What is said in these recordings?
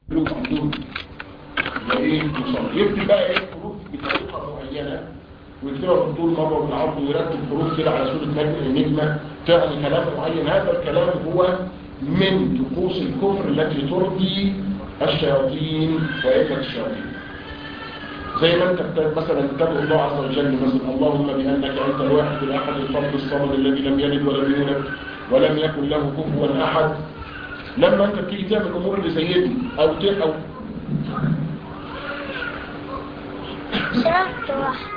فلوس عندهم وايه يصلي يكتب بقى ايه الحروف بطريقه معينه ويكتبها بالطول مره وبالعرض ويرتب حروف كده على صوره نجمه تعني كلام معين هذا الكلام هو من طقوس الكفر التي ترضي الشياطين وإفة الشياطين زي ما انت مثلا تدعو الله عز وجل مثلا اللهم بأنك أنت الواحد الأحد الفرد الصمد الذي لم يلد ولم يولد ولم يكن له كفوا أحد لما انت بتيجي تعمل الأمور اللي زي دي أو ت... أو شرحت واحد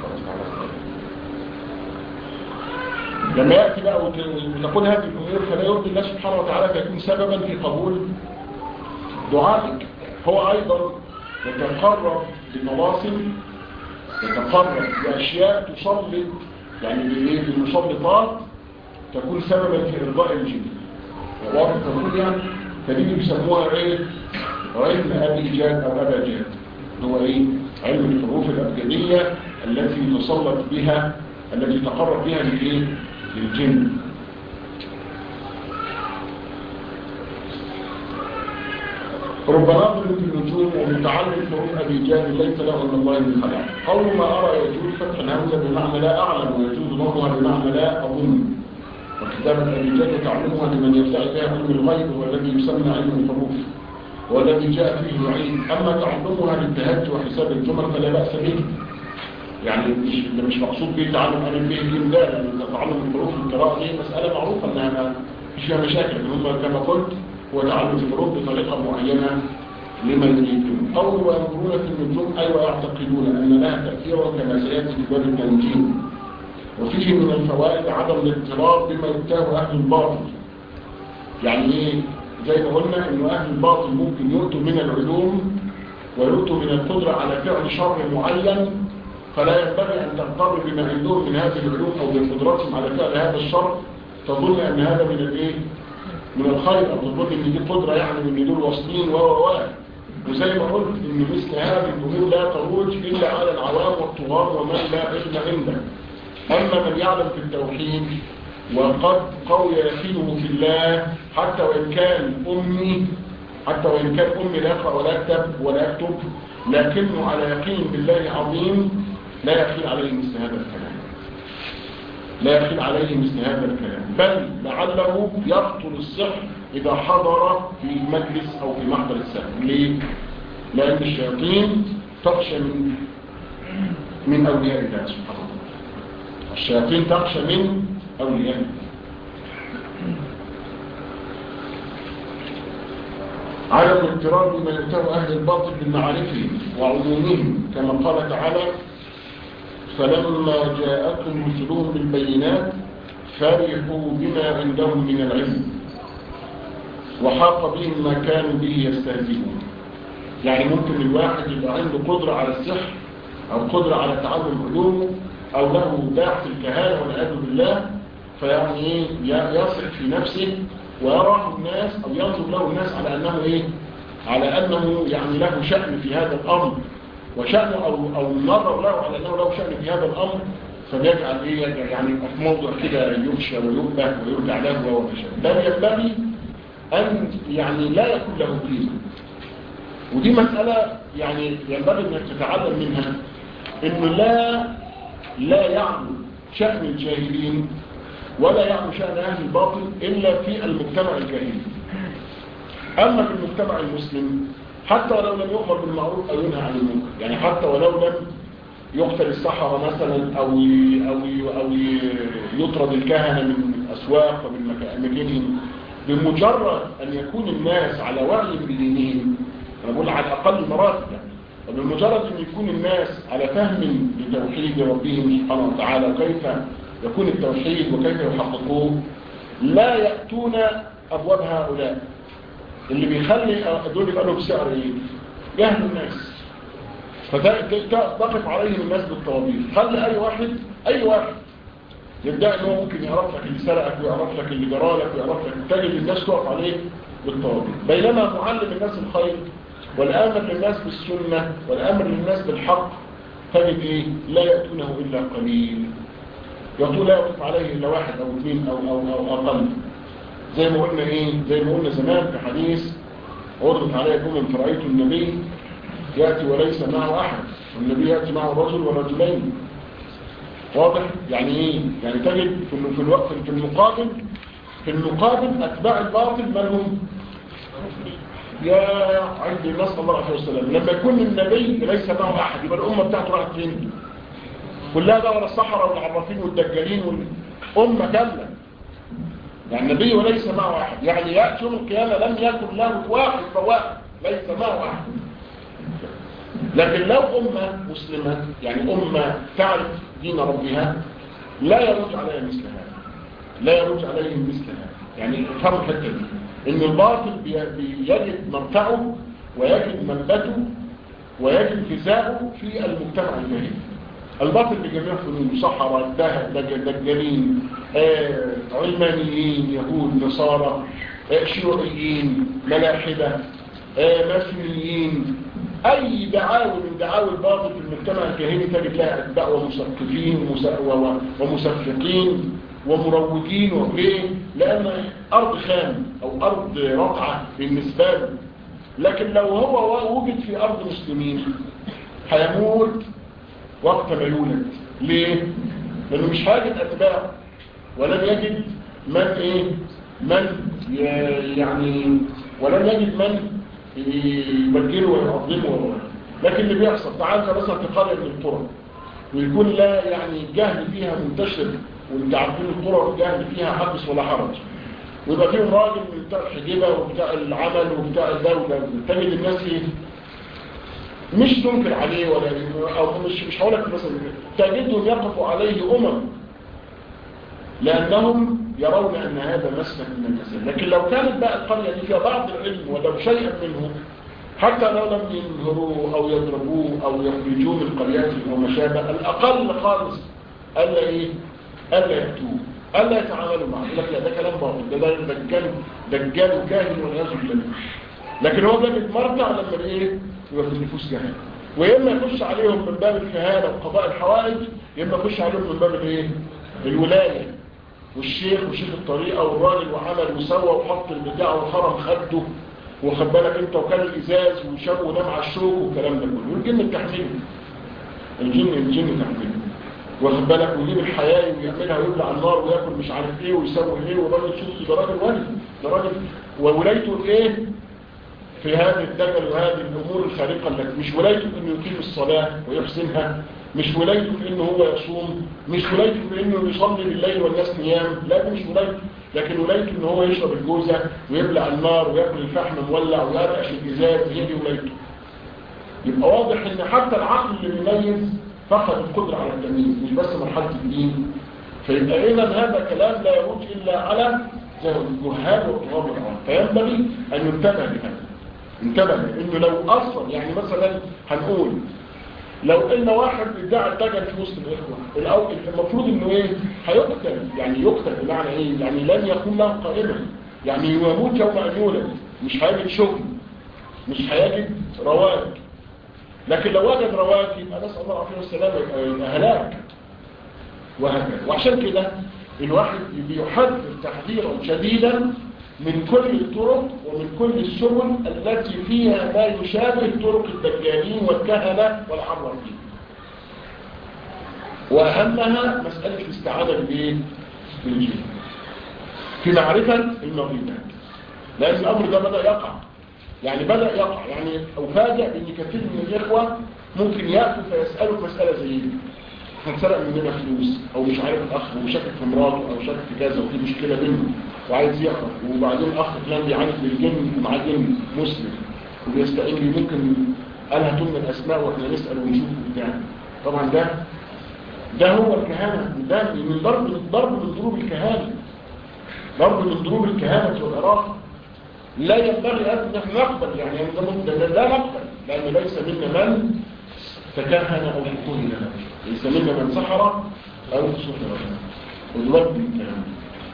لما يأتي بقى وت- وتقول هذه الأمور فلا يرضي الله سبحانه وتعالى فيكون سببا في قبول دعائك هو أيضا يتقرب بمواصل يتقرب بأشياء تسلط يعني بإيه بالمسلطات تكون سببا في إرضاء الجن واضح تقول يعني فدي بيسموها ايه علم أبي جاد أو أبا جاد هو ايه علم الحروف الأبجدية التي تسلط بها التي تقرب بها للايه للجن رب ناظر في النجوم ومتعلم حروف أبي جاد ليس له من الله من خلاق قول ما أرى يجوز فتح الهمزة بمعنى لا أعلم ويجوز ضمها بمعنى لا أظن وكتابة أبي جاد تعلمها لمن يدعي بها علم الغيب هو الذي يسمى علم الحروف والذي جاء فيه الوعيد أما تعلمها للتهج وحساب الجمل فلا بأس به يعني مش ده مش مقصود به تعلم ألف به جيم ده لأن تعلم الحروف القراءة دي مسألة معروفة إنها ما فيش فيها مشاكل هم كما قلت هو تعلم الحروف بطريقة معينة لما يريدون أو ينظرون في النجوم أي ويعتقدون أن لها تأثيرا كما سيأتي في باب التنجيم وفيه من الفوائد عدم الاضطراب بما يتاه أهل الباطل يعني ايه زي ما قلنا انه اهل الباطل ممكن يؤتوا من العلوم ويؤتوا من القدرة على فعل شر معين فلا ينبغي ان تغتر بما عندهم من هذه العلوم او بقدرتهم على فعل هذا الشر تظن ان هذا من الايه من الخير او تظن ان دي قدرة يعني من دول واصلين و و و وزي ما قلت ان مثل هذه الامور لا تروج الا على العوام والطغاة ومن لا علم عنده اما من يعلم في التوحيد وقد قوي يقينه في الله حتى وإن كان أمي حتى وإن كان أمي لا يقرأ ولا يكتب ولا يكتب لكنه على يقين بالله عظيم لا يخيل عليه مثل هذا الكلام لا يخيل عليه مثل هذا الكلام بل لعله يقتل السحر إذا حضر في مجلس أو في محضر السحر ليه؟ لأن الشياطين تخشى من من أولياء الله سبحانه وتعالى الشياطين تخشى من أولياء عدم الاضطرار بما يتوى أهل الباطل بمعارفهم وعلومهم كما قال تعالى فلما جاءتهم رسلهم بالبينات فرحوا بما عندهم من العلم وحاق بهم ما كانوا به يستهزئون يعني ممكن الواحد يبقى عنده قدرة على السحر أو قدرة على تعلم علومه أو له داع في الكهانة والعياذ بالله فيعني ايه يصل في نفسه ويرى الناس او ينظر له الناس على انه ايه على انه يعني له شأن في هذا الامر وشأنه او او نظر له على انه له شأن في هذا الامر فبيجعل ايه يعني يبقى في موضوع كده يخشى ويؤبه ويرجع له وهو مشاء بل ينبغي ان يعني لا يكون له قيمه ودي مسألة يعني ينبغي انك تتعلم منها انه لا لا يعلو شأن الجاهلين ولا يعلو شأن أهل الباطل إلا في المجتمع الجاهلي أما في المجتمع المسلم حتى ولو لم يؤمر بالمعروف أو ينهى عن المنكر يعني حتى ولو لم يقتل السحرة مثلا أو أو أو يطرد الكهنة من الأسواق ومن مكانهم بمجرد أن يكون الناس على وعي بدينهم أنا بقول على أقل مراتب وبمجرد أن يكون الناس على فهم لتوحيد ربهم سبحانه وتعالى وكيف يكون التوحيد وكيف يحققوه لا يأتون أبواب هؤلاء اللي بيخلي دول يبقى لهم سعر ايه جهل الناس فتقف عليهم الناس بالطوابير خلي أي واحد أي واحد يبدأ أنه ممكن يعرف لك اللي سرقك ويعرف لك اللي جرالك ويعرف لك تجد الناس تقف عليه بالطوابير بينما معلم الناس الخير والآمر للناس بالسنة والآمر للناس بالحق تجد إيه لا يأتونه إلا قليل يقول لا يقف عليه إلا واحد أو اثنين أو, أو, أو أقل زي ما قلنا إيه زي ما قلنا زمان في حديث عرضت علي أمم فرأيت النبي يأتي وليس معه أحد والنبي يأتي معه رجل ورجلين واضح يعني ايه يعني تجد في الوقت في المقابل في المقابل اتباع الباطل من هم يا عندي نسال الله عليه وسلم لما يكون النبي ليس معه احد يبقى الامه بتاعته راحت فين كلها بقى ولا الصحراء والعرافين والدجالين والامه كامله يعني النبي وليس معه احد يعني ياتي يوم القيامه لم يكن له واحد فواحد ليس معه احد لكن لو أمة مسلمة يعني أمة تعرف دين ربها لا يرج عليها مثل هذا لا يرج عليهم مثل هذا يعني فهم الحته دي ان الباطل بيجد مرتعه ويجد منبته ويجد فزاعه في المجتمع الجاهلي الباطل بجميع فنون صحراء دجالين آه، علمانيين يهود نصارى آه، شيوعيين ملاحده آه، ماسونيين اي دعاوى من دعاوى الباطل في المجتمع الجاهلي تجد لها اتباع ومثقفين ومسفقين ومروجين وليه لان ارض خام او ارض رقعه بالنسبه له لكن لو هو وجد في ارض مسلمين هيموت وقت ما يولد ليه لانه مش هيجد اتباع ولن يجد من ايه من يعني ولن يجد من يبجله ويعظمه لكن اللي بيحصل تعال مثلا في قريه من القرى ويكون لا يعني الجهل فيها منتشر وانت عارفين القرى الجهل فيها حدث ولا حرج ويبقى فيهم راجل من بتاع الحجبه وبتاع العمل وبتاع الدوله تجد الناس ايه مش تنكر عليه ولا او مش مش هقول لك مثلا تجدهم يقفوا عليه امم لانهم يرون ان هذا مسلك من المسائل لكن لو كانت بقى القريه دي فيها بعض العلم ولو شيئا منه حتى لو لم ينهروه او يضربوه او يخرجوه من قرياتهم وما شابه الاقل خالص الا ايه الا ياتوه الا يتعاملوا معه يقول لك لا ده كلام باطل ده ده دجال دجال وكاهن والعياذ بالله لكن هو ده بيتمرجع لما ايه يبقى في النفوس جهل ويا اما يخش عليهم من باب الكهانه وقضاء الحوائج يا اما يخش عليهم من باب الايه الولايه والشيخ وشيخ الطريقه والراجل وعمل وسوى وحط البتاع وخرم خده واخد بالك انت وكان الازاز وشاب ونام على الشوك والكلام ده كله والجن التحميل الجن الجن تحميل واخد بالك ويجيب الحياه ويعملها ويبلع النار وياكل مش عارف ايه ويسوي ايه والراجل شوف ده راجل ولي ده راجل وولايته ايه في هذه الدجل وهذه الامور الخارقه التي مش ولايته انه يقيم الصلاه ويحسنها مش ولايته في انه هو يصوم مش ولايته في انه يصلي بالليل والناس نيام لا دي مش ولايته لكن ولايته ان هو يشرب الجوزة ويبلع النار وياكل الفحم مولع ويرقش الازاز هي دي ولايته يبقى واضح ان حتى العقل اللي بيميز فقد القدرة على التمييز مش بس مرحلة الدين فيبقى اذا هذا كلام لا يروج الا على الجهال والطغام والعوام فينبغي ان ينتبه لهذا انتبه انه لو اصلا يعني مثلا هنقول لو ان واحد ادعى الدجل في وسط الاخوه الاول المفروض انه ايه هيقتل يعني يقتل بمعنى ايه يعني لن يكون له قائمه يعني يموت يوم ان يولد مش هيجد شغل مش هيجد رواج لكن لو وجد رواج يبقى نسال الله العافيه والسلامه يبقى هلاك وهكذا وعشان كده الواحد بيحذر تحذيرا شديدا من كل الطرق ومن كل السبل التي فيها ما يشابه طرق الدجالين والكهنة والعرافين وأهمها مسألة الاستعادة بالجن في معرفة المغيبات لأن الأمر ده بدأ يقع يعني بدأ يقع يعني أفاجأ بأن كثير من الإخوة ممكن يأتوا فيسألوا مسألة زي دي هنسرق مننا فلوس او مش عارف الاخ وشكك في مراته او شكك في كذا وفي مشكله بينهم وعايز يعرف وبعدين الاخ فلان بيعاني بالجن مع جن مسلم وبيستعين بيه ممكن قال هاتوا لنا الاسماء واحنا نسال ونشوف بتاع طبعا ده ده هو الكهانه ده من ضرب من ضرب من ضروب الكهانه ضرب من ضروب الكهانه والعراق لا ينبغي ان نحن نقبل يعني ده ده لا نقبل لان ليس منا من تكهن او يكون لنا ليس منا من سحر او سحر والرب الكلام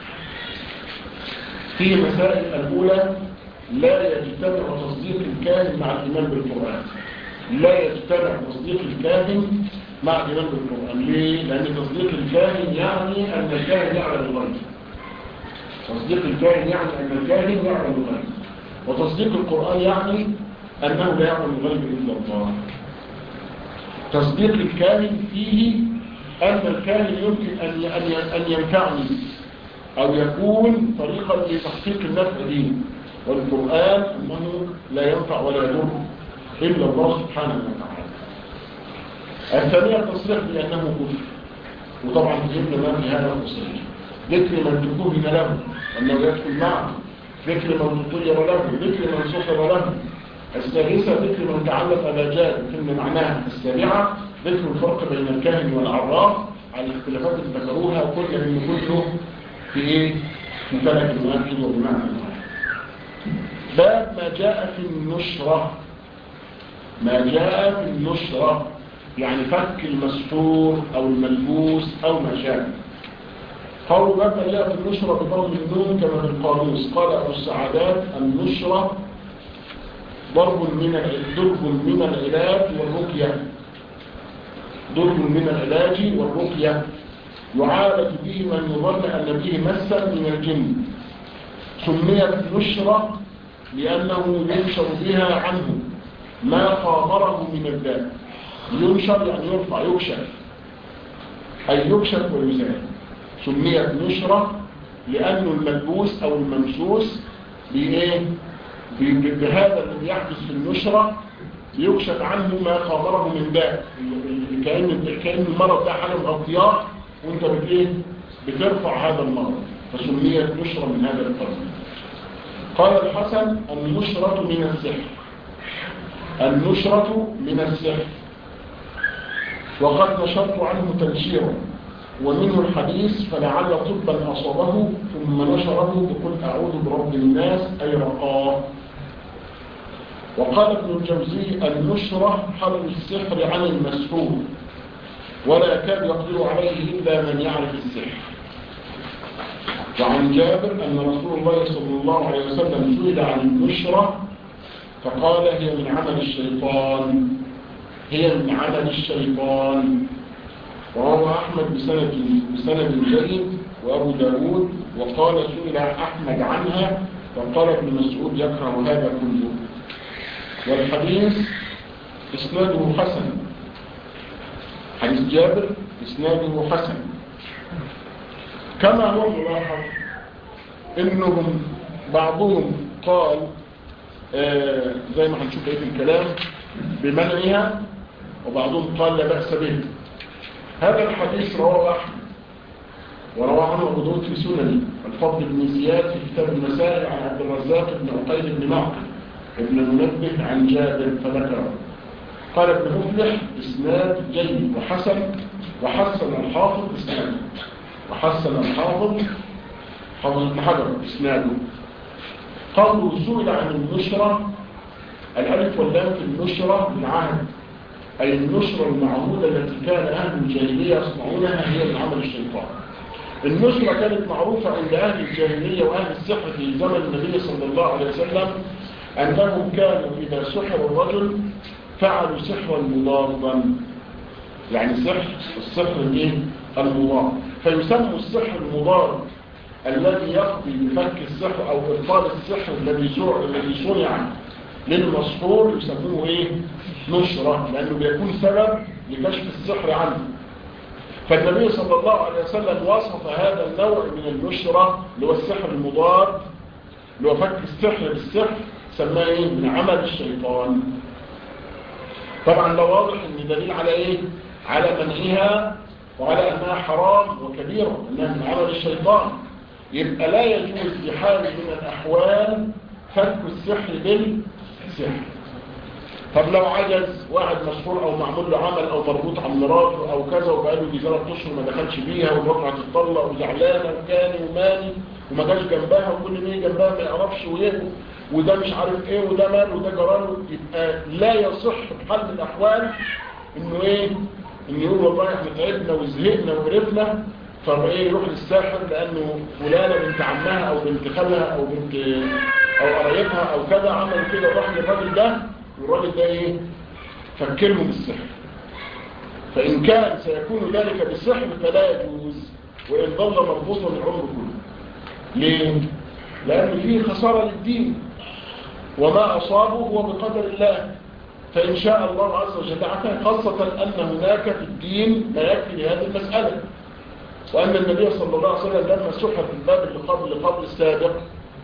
في مسائل الاولى لا يجتمع تصديق الكاهن مع الايمان بالقران لا يجتمع تصديق الكاهن مع الايمان بالقران ليه لان تصديق الكاهن يعني ان الكاهن يعلم الغيب تصديق الكاهن يعني ان الكاهن يعلم الغيب وتصديق القرآن يعني أنه لا يعلم الغيب إلا الله تصديق الكامل فيه أن الكامل يمكن أن أن ينفعني أو يكون طريقا لتحقيق النفع دي والقرآن أنه لا ينفع ولا يضر إلا الله سبحانه وتعالى الثانية التصريح بأنه كفر وطبعا فهمنا ما في هذا التصريح ذكر من تكون له أنه يدخل معه ذكر من تطير له ذكر من سخر له الثالثة ذكر من تعلق أباجات فهمنا معناها السابعة ذكر الفرق بين الكاهن والعراف على الاختلافات اللي ذكروها وكل من كله في ايه؟ في فلك واحد وبمعنى واحد باب ما جاء في النشرة ما جاء في النشرة يعني فك المستور أو الملبوس أو ما شابه قالوا باب ما جاء في النشرة بضم النون كما في القاموس قال أبو السعادات النشرة ضرب من ضرب من العلاج والرقية ضرب من العلاج والرقية يعالج به من يظن أن به مسا من الجن سميت نشرة لأنه ينشر بها عنه ما خاطره من الداء ينشر يعني يرفع يكشف أي يكشف ويزال سميت نشرة لأن الملبوس أو الممسوس بإيه؟ بهذا الذي يحدث في النشرة يكشف عنه ما خاطره من داء كأن كأن المرض ده حاله مغطياه وانت بت بترفع هذا المرض فسميت نشرة من هذا القبيل قال الحسن النشرة من السحر النشرة من السحر وقد نشرت عنه تنشيرا ومنه الحديث فلعل طبا أصابه ثم نشره بقل أعوذ برب الناس أي رقاه وقال ابن الجوزي النشرة حل السحر عن المسحور ولا كاد يقدر عليه إلا من يعرف السحر وعن جابر أن رسول الله صلى الله عليه وسلم سئل عن النشرة فقال هي من عمل الشيطان هي من عمل الشيطان وروى أحمد بسند, بسند جيد وأبو داود وقال سئل أحمد عنها فقال ابن مسعود يكره هذا كله والحديث إسناده حسن حديث جابر إسناده حسن كما هو ملاحظ إنهم بعضهم قال آه زي ما هنشوف ايه في الكلام بمنعها وبعضهم قال لا بأس به هذا الحديث رواه أحمد وروى عنه أبو داود في سنن الفضل بن زياد في كتاب المسائل عن عبد الرزاق بن عقيل بن معقل ابن المنبه عن جابر فذكره قال ابن مفلح اسناد جيد وحسن وحسن الحافظ اسناده وحسن الحافظ حافظ ابن حجر اسناده قالوا سئل عن النشرة الألف واللام في النشرة من عهد أي النشرة المعهودة التي كان أهل الجاهلية يصنعونها هي من عمل الشيطان النشرة كانت معروفة عند أهل الجاهلية وأهل السحر في زمن النبي صلى الله عليه وسلم أنهم كانوا إذا سحر الرجل فعلوا سحرا مضادا يعني سحر السحر الايه المضاد فيسمى السحر المضاد الذي يقضي بفك السحر أو إبطال السحر الذي الذي صنع للمسحور يسموه إيه نشرة لأنه بيكون سبب لكشف السحر عنه فالنبي صلى الله عليه وسلم وصف هذا النوع من النشرة اللي هو السحر المضاد اللي هو فك السحر بالسحر سماه ايه من عمل الشيطان طبعا ده واضح ان دليل على ايه على منعها وعلى انها حرام وكبيرة انها من عمل الشيطان يبقى لا يجوز في حال من الاحوال فك السحر بالسحر طب لو عجز واحد مشهور او معمول له عمل او مربوط عن مراته او كذا وبقاله دي ثلاث اشهر ما دخلش بيها والمرأة هتطلق وزعلانه وكاني وماني وما جاش جنبها وكل ما يجي جنبها ما يعرفش وايه وده مش عارف ايه وده مال وده جران يبقى لا يصح بحال من الاحوال انه ايه انه يقول والله احنا تعبنا وزهقنا وقرفنا فايه يروح للساحر لانه فلانه بنت عمها او بنت خالها او بنت او قرايبها او كذا عملوا كده وراح للراجل ده والراجل ده ايه فكرهم بالسحر فإن كان سيكون ذلك بالسحر فلا يجوز وإن ظل مربوطا العمر كله ليه؟ لأن فيه خسارة للدين وما أصابه هو بقدر الله فإن شاء الله عز وجل عفا خاصة أن هناك في الدين ما يكفي لهذه المسألة وأن النبي صلى الله عليه وسلم لما سحر في الباب اللي قبل قبل السابق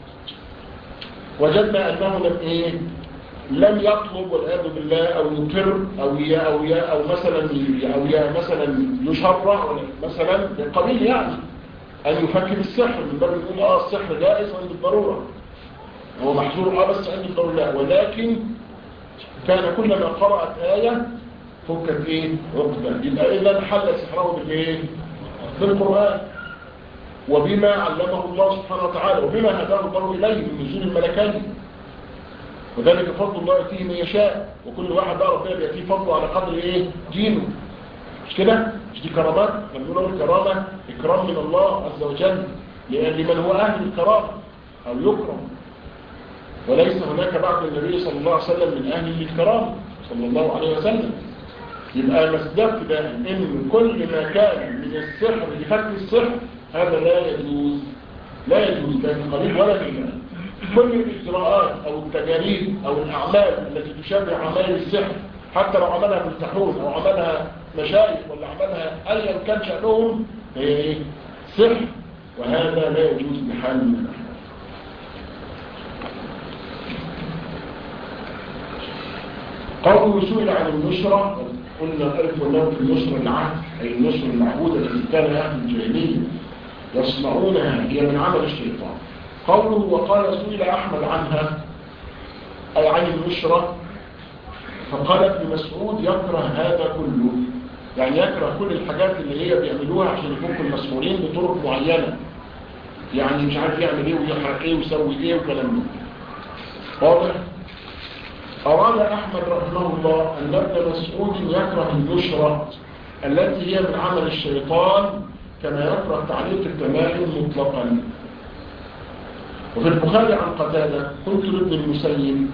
وجدنا أنه لم إيه لم يطلب والعياذ بالله أو يكر أو يا أو يا أو مثلا أو يا مثلا يشرع مثلا بالقبيل يعني أن يفكر السحر من باب يقول آه السحر جائز عند الضرورة هو محظور آه بس عند الضرورة لا ولكن كان كلما قرأت آية فكت إيه عقدة يبقى إذا حل سحره بالإيه بالقرآن وبما علمه الله سبحانه وتعالى وبما هداه الله إليه من نزول الملكين وذلك فضل الله يأتيه من يشاء وكل واحد بقى ربنا بيأتيه فضله على قدر ايه دينه مش كده مش دي كرامات بنقول الكرامة إكرام من الله عز وجل لأن لمن هو أهل الكرامة أو يكرم وليس هناك بعد النبي صلى الله عليه وسلم من أهل الكرامة صلى الله عليه وسلم يبقى مصدق ده إن كل ما كان من السحر لفك السحر هذا لا يجوز لا يجوز لا في قريب ولا في بعيد كل الإجراءات أو التجاريد أو الأعمال التي تشابه أعمال السحر حتى لو عملها مفتحون أو عملها مشايخ ولا عملها أيا كان شأنهم هي إيه؟ سحر وهذا لا يجوز بحال من الأحوال قوله سئل عن النشرة قلنا ألف والله في النشرة العهد أي النشرة المعبودة التي كان أهل الجاهلية يصنعونها هي من عمل الشيطان قوله وقال سئل أحمد عنها أي عن النشرة فقال ابن مسعود يكره هذا كله يعني يكره كل الحاجات اللي هي بيعملوها عشان يفكوا المسؤولين بطرق معينة يعني مش عارف يعمل ايه ويحرق ايه ويسوي ايه وكلام من واضح أراد أحمد رحمه الله أن ابن مسعود يكره النشرة التي هي من عمل الشيطان كما يكره تعليق التمائم مطلقا وفي البخاري عن قتادة قلت لابن المسيب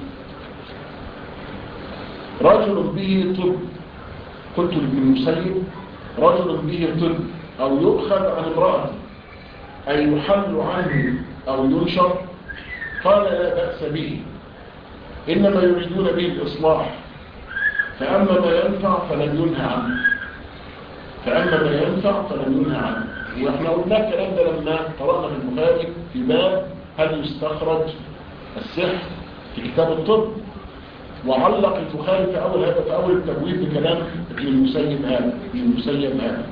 رجل به طب قلت لابن المسيب رجل به طب أو يؤخذ عن امرأة أي يحل عنه أو ينشر قال لا بأس به إنما يريدون به الإصلاح فأما ما ينفع فلن ينهى عنه فأما ما ينفع فلن ينهى عنه وإحنا قلنا الكلام ده لما قرأنا في البخاري في باب هل يستخرج السحر في كتاب الطب وعلق البخاري في أول هذا في أول التبويب بكلام ابن المسيب هذا ابن المسيب هذا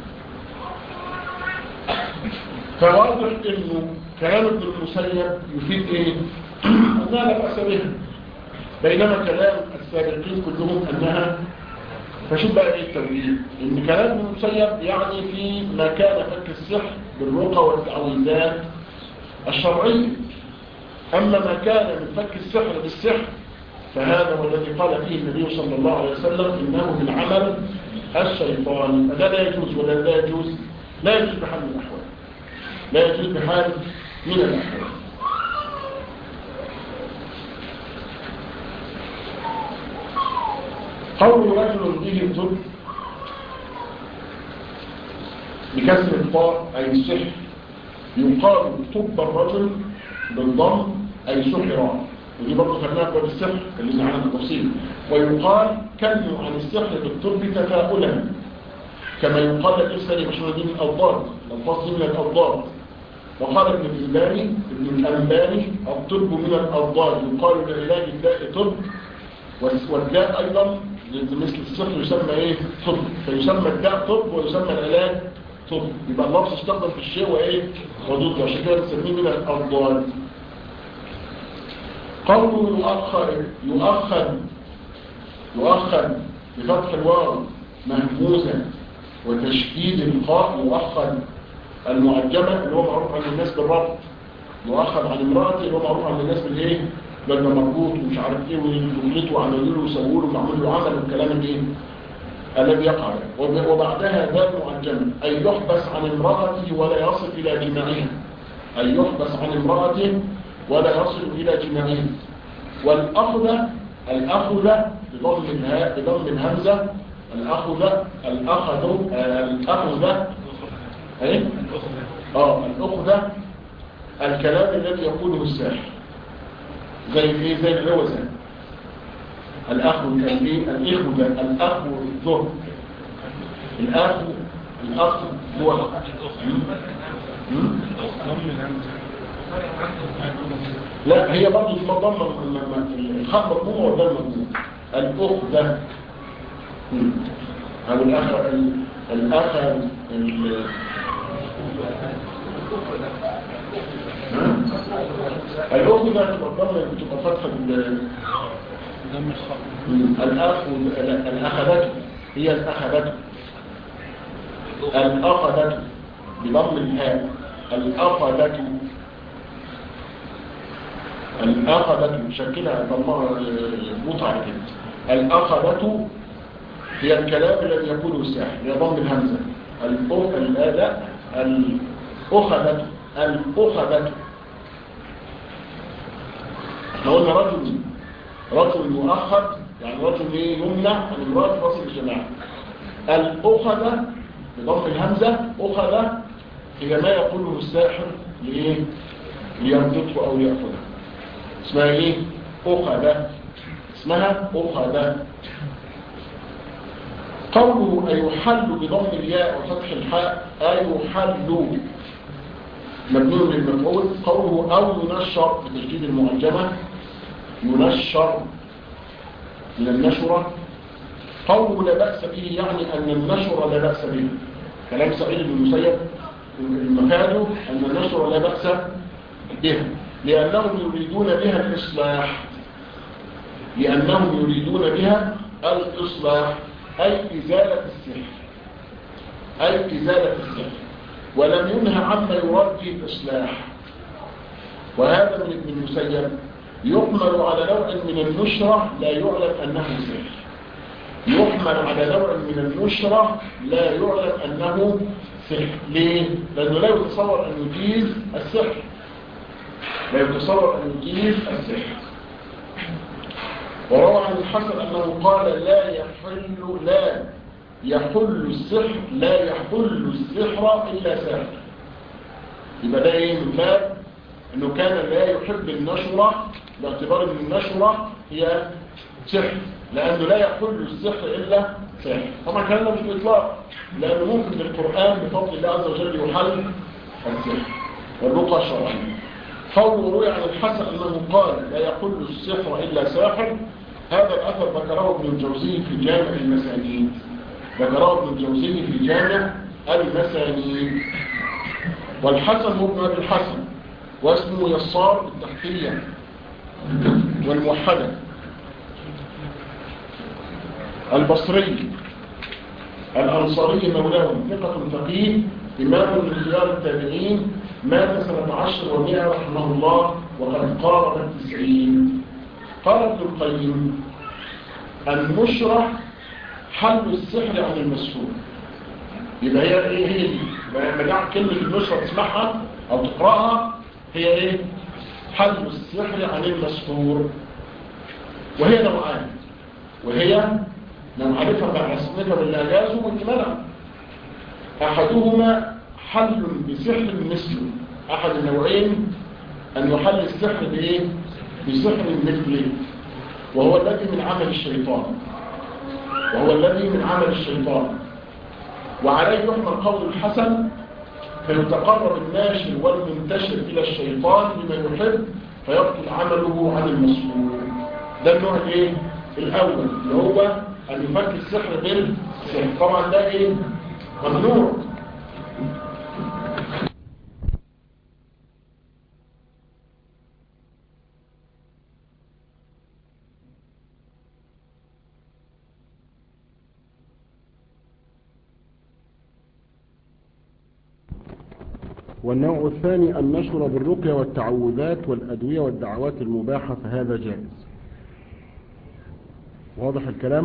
فواضح انه كلام ابن المسيب يفيد ايه؟ انها لا بأس بها بينما كلام السابقين كلهم انها فشوف بقى ايه التوجيه ان كلام ابن المسيب يعني في ما كان فك السحر بالرقى والتعويذات الشرعيه اما ما كان من فك السحر بالسحر فهذا هو الذي قال فيه النبي صلى الله عليه وسلم انه من عمل الشيطان فده لا يجوز ولا لا يجوز لا يجوز بحال من الاحوال لا يجوز بحال من الاحوال قول رجل به الظلم بكسر الطاء أي السحر يقال طب الرجل بالضم أي سحر ودي برضه خلناها باب السحر اللي معانا التفصيل ويقال كلم عن السحر بالطب تفاؤلا كما يقال الإنسان مشهور دي من الأوضاد الألفاظ دي من الأوضاد وقال ابن الإلباني ابن الأنباني الطب من الأوضاد يقال لعلاج الداء طب والداء أيضا مثل السحر يسمى ايه طب فيسمى الداء طب ويسمى العلاج طب يبقى اللفظ استخدم في الشيء وايه وضده عشان كده بنسميه من الأضداد قوله يؤخر يؤخر يؤخر بفتح الواو مهموزا وتشديد القاء يؤخر المعجمة اللي هو معروف عن الناس بالربط يؤخر عن امرأته اللي هو معروف عن الناس بالايه لما مربوط ومش عارف ايه ويخلطوا وعملوا له وسووا له وعملوا له عمل والكلام الايه الذي يقع وبعدها ذات معجمة أي يحبس عن امرأته ولا يصل إلى جماعها أي يحبس عن امرأته ولا يصل إلى جماعها والأخذ الأخذ بضم الهاء بضم الهمزة الأخذ الأخذ الأخذ ايه اه الأخذ الكلام الذي يقوله الساحر زي ايه زي العوزة الاخ الايه الاخو ده الاخ الظهر الاخ الاخ هو لا هي برضه اسمها ضمه الخاء مضمومه والدال مضمومه الاخ ده او الاخ الاخ الأخت ده تبقى بتبقى فتحة الأخ الأخذته هي الأخذته الأخذته بضم الهاء الأخذته الأخذته شكلها ضمها مطع على كده الأخذته هي الكلام الذي يقوله الساحر هي ضم الهمزة الأخ لا الأخذته الأخذته احنا قلنا رجل رجل مؤخر يعني رجل ايه يمنع عن امرأة فصل الجماعة الأخذ بضم الهمزة أخذ هي ما يقوله الساحر لإيه ليربطه أو ليأخذه اسمها ايه أخذ اسمها أخذ قوله أيحل بضم الياء وفتح الحاء أيحل مبنون للمفعول قوله أو ينشر بتشديد المعجمة ينشر من النشرة قوله لا بأس به يعني أن النشر لا بأس به كلام سعيد بن المسيب المفاده أن النشر لا بأس بها لأنهم يريدون بها الإصلاح لأنهم يريدون بها الإصلاح أي إزالة السحر أي إزالة السحر ولم ينهى عما يراد به الإصلاح وهذا من ابن المسيب يحمل على نوع من النشرة لا يعلم أنه سحر يحمل على نوع من النشرة لا يعلم أنه سحر ليه؟ لأنه لا يتصور أن يجيز السحر لا يتصور أن يجيز السحر وروى عن الحسن أنه قال لا يحل لا يحل السحر لا يحل السحر إلا سحر يبقى ده ايه من باب انه كان لا يحب النشرة باعتبار ان النشرة هي سحر لانه لا يحل السحر الا سحر طبعا كان مش باطلاق لانه ممكن القرآن بفضل الله عز وجل يحل السحر والرقى شرعية قول روي عن الحسن انه قال لا يحل السحر الا ساحر هذا الاثر ذكره ابن الجوزي في جامع المسانيد ذكره ابن الجوزي في جامع المسانيد والحسن هو ابن ابي الحسن واسمه يسار بالتحتية والموحدة البصري الأنصاري مولاهم ثقة فقيه إمام من خيار التابعين مات سنة عشر ومئة رحمه الله وقد قارب التسعين قال ابن القيم المشرح حل السحر عن المسحور يبقى هي ايه هي دي لما جاء كلمة النشرة تسمعها او تقرأها هي ايه حل السحر عن المسحور وهي نوعان وهي نعرفها بعصمتها بالاجاز والمنع احدهما حل بسحر مثله احد النوعين ان يحل السحر بايه بسحر مثله وهو الذي من عمل الشيطان وهو الذي من عمل الشيطان وعليه يحمل قول الحسن فيتقرب الناشر والمنتشر إلى الشيطان بما يحب فيبطل عمله عن المسؤول ده النوع الايه الاول اللي هو ان يفك السحر بالسحر طبعا ده ايه ممنوع والنوع الثاني النشر بالرقية والتعوذات والأدوية والدعوات المباحة فهذا جائز واضح الكلام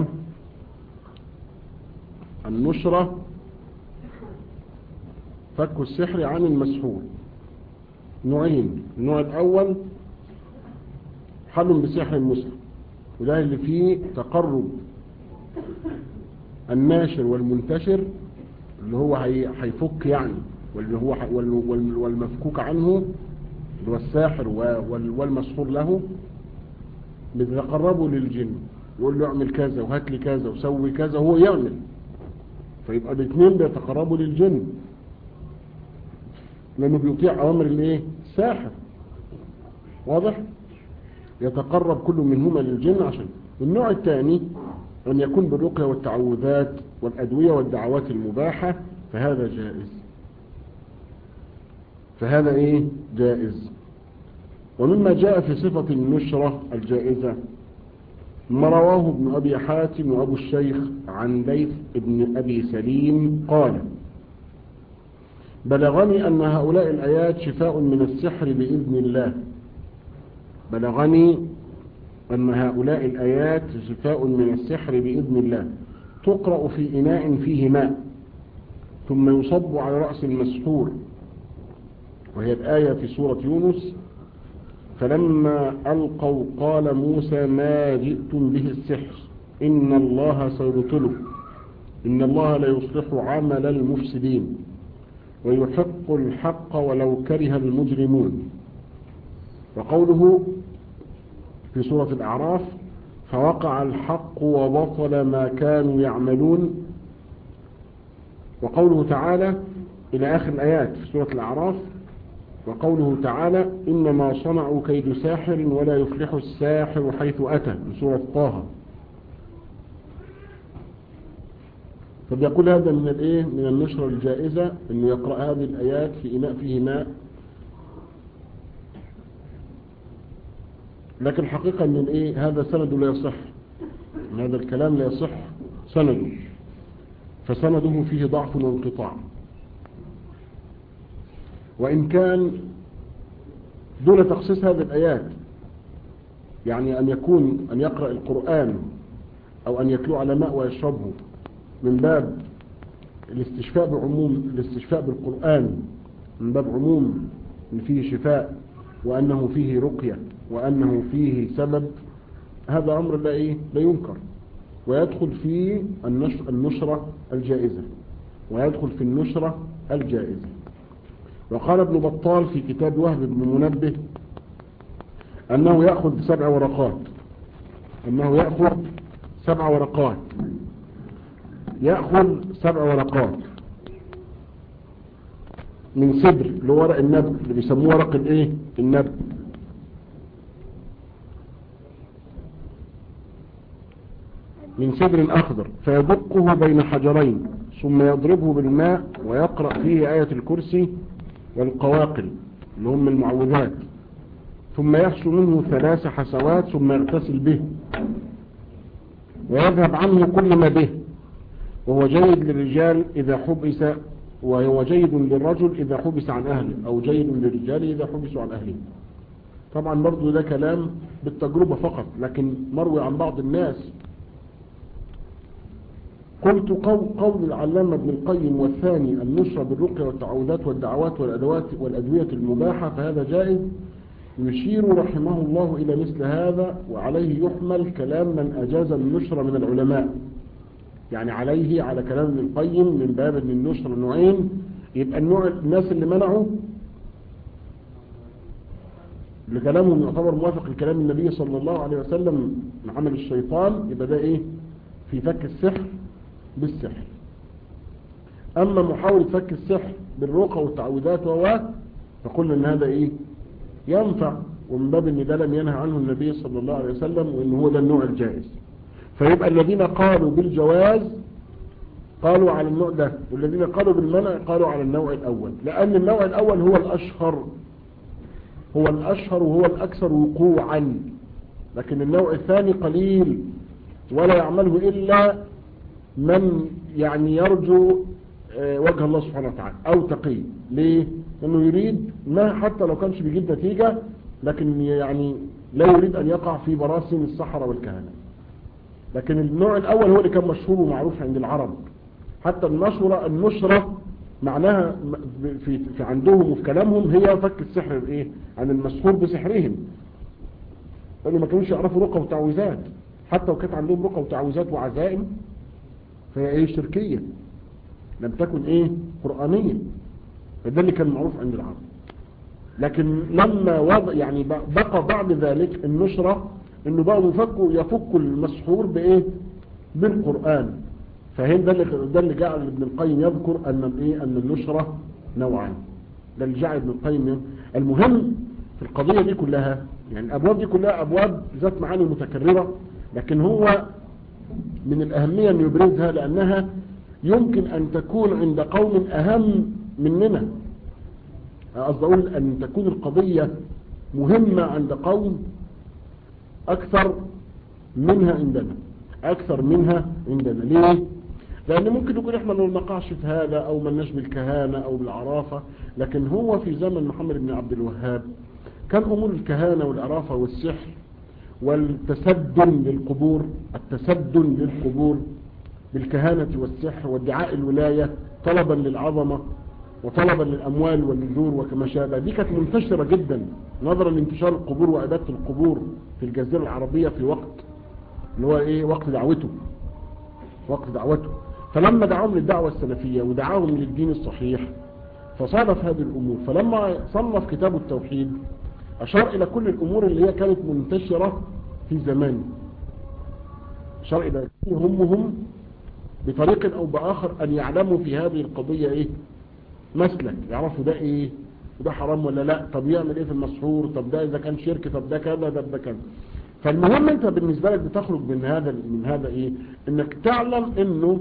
النشرة فك السحر عن المسحور نوعين النوع الأول حل بسحر المسلم وده اللي فيه تقرب الناشر والمنتشر اللي هو هيفك يعني واللي هو والمفكوك عنه اللي هو الساحر والمسحور له بيتقربوا للجن يقول له اعمل كذا وهات لي كذا وسوي كذا وهو يعمل فيبقى الاثنين بيتقربوا للجن لانه بيطيع اوامر الايه الساحر واضح يتقرب كل منهما للجن عشان النوع الثاني أن يكون بالرقية والتعوذات والأدوية والدعوات المباحة فهذا جائز فهذا إيه جائز ومما جاء في صفة النشرة الجائزة ما رواه ابن أبي حاتم وأبو الشيخ عن ليث ابن أبي سليم قال بلغني أن هؤلاء الآيات شفاء من السحر بإذن الله بلغني أن هؤلاء الآيات شفاء من السحر بإذن الله تقرأ في إناء فيه ماء ثم يصب على رأس المسحور وهي الآية في سورة يونس فلما ألقوا قال موسى ما جئتم به السحر إن الله سيبطله إن الله لا يصلح عمل المفسدين ويحق الحق ولو كره المجرمون وقوله في سورة الأعراف فوقع الحق وبطل ما كانوا يعملون وقوله تعالى إلى آخر الآيات في سورة الأعراف وقوله تعالى إنما صنعوا كيد ساحر ولا يفلح الساحر حيث أتى من سورة طه فبيقول هذا من الايه من النشرة الجائزة انه يقرأ هذه الآيات في إناء فيه ماء لكن الحقيقة ان الايه هذا سند لا يصح هذا الكلام لا يصح سنده فسنده فيه ضعف وانقطاع وإن كان دون تخصيص هذه الآيات يعني أن يكون أن يقرأ القرآن أو أن يتلو على ماء ويشربه من باب الاستشفاء بعموم الاستشفاء بالقرآن من باب عموم أن فيه شفاء وأنه فيه رقية وأنه فيه سبب هذا أمر لا, إيه؟ لا ينكر ويدخل في النشر النشرة الجائزة ويدخل في النشرة الجائزة وقال ابن بطال في كتاب وهب بن منبه أنه يأخذ سبع ورقات أنه يأخذ سبع ورقات يأخذ سبع ورقات من صدر اللي هو ورق النبل اللي بيسموه ورق الايه النبل من صدر أخضر فيدقه بين حجرين ثم يضربه بالماء ويقرأ فيه آية الكرسي والقواقل اللي هم المعوذات ثم يحسو منه ثلاث حسوات ثم يغتسل به ويذهب عنه كل ما به وهو جيد للرجال إذا حبس وهو جيد للرجل إذا حبس عن أهله أو جيد للرجال إذا حبسوا عن أهله طبعا برضو ده كلام بالتجربة فقط لكن مروي عن بعض الناس قلت قول, قول العلامة ابن القيم والثاني النشرة بالرقية والتعوذات والدعوات والأدوات والأدوية المباحة فهذا جائز يشير رحمه الله إلى مثل هذا وعليه يحمل كلام من أجاز النشرة من العلماء يعني عليه على كلام ابن القيم من باب ان النشرة نوعين يبقى النوع الناس اللي منعوا لكلامهم يعتبر موافق لكلام النبي صلى الله عليه وسلم من عمل الشيطان يبقى ده ايه في فك السحر بالسحر اما محاولة فك السحر بالرقى والتعوذات و فقلنا ان هذا ايه ينفع ومن باب ان ده لم ينهى عنه النبي صلى الله عليه وسلم وان هو ده النوع الجائز فيبقى الذين قالوا بالجواز قالوا على النوع ده والذين قالوا بالمنع قالوا على النوع الأول لأن النوع الأول هو الأشهر هو الأشهر وهو الأكثر وقوعا لكن النوع الثاني قليل ولا يعمله إلا من يعني يرجو وجه الله سبحانه وتعالى أو تقي ليه؟ لأنه يريد ما حتى لو كانش بيجيب نتيجة لكن يعني لا يريد أن يقع في براسم السحرة والكهنة لكن النوع الأول هو اللي كان مشهور ومعروف عند العرب حتى النشرة النشرة معناها في, في عندهم وفي كلامهم هي فك السحر ايه عن المسحور بسحرهم لأنه ما كانوش يعرفوا رقى وتعويذات حتى وكانت عندهم رقى وتعويذات وعزائم فهي ايه شركية لم تكن ايه قرآنية فده اللي كان معروف عند العرب لكن لما وضع يعني بقى بعد ذلك النشرة انه بقوا يفكوا يفكوا المسحور بايه بالقرآن فهم ده اللي ده اللي جعل ابن القيم يذكر ان الايه ان النشرة نوعان ده اللي جعل ابن القيم المهم في القضية دي كلها يعني الابواب دي كلها ابواب ذات معاني متكررة لكن هو من الاهمية ان يبرزها لانها يمكن ان تكون عند قوم اهم مننا قصد اقول ان تكون القضية مهمة عند قوم اكثر منها عندنا اكثر منها عندنا ليه لان ممكن يكون احنا ما نقعش في هذا او ما لناش بالكهانة او بالعرافة لكن هو في زمن محمد بن عبد الوهاب كان امور الكهانة والعرافة والسحر والتسدن للقبور التسدن للقبور بالكهانة والسحر وادعاء الولاية طلبا للعظمة وطلبا للأموال والنذور وكما شابه دي كانت منتشرة جدا نظرا لانتشار القبور وعبادة القبور في الجزيرة العربية في وقت اللي هو ايه وقت دعوته وقت دعوته فلما دعاهم للدعوة السلفية ودعاهم للدين الصحيح فصادف هذه الأمور فلما صنف كتاب التوحيد أشار إلى كل الأمور اللي هي كانت منتشرة في زمانه أشار إلى همهم بطريق أو بآخر أن يعلموا في هذه القضية إيه مسلك يعرفوا ده إيه وده حرام ولا لا طب يعمل إيه في المسحور طب ده إذا كان شرك طب ده كذا ده ده كذا فالمهم أنت بالنسبة لك بتخرج من هذا من هذا إيه إنك تعلم إنه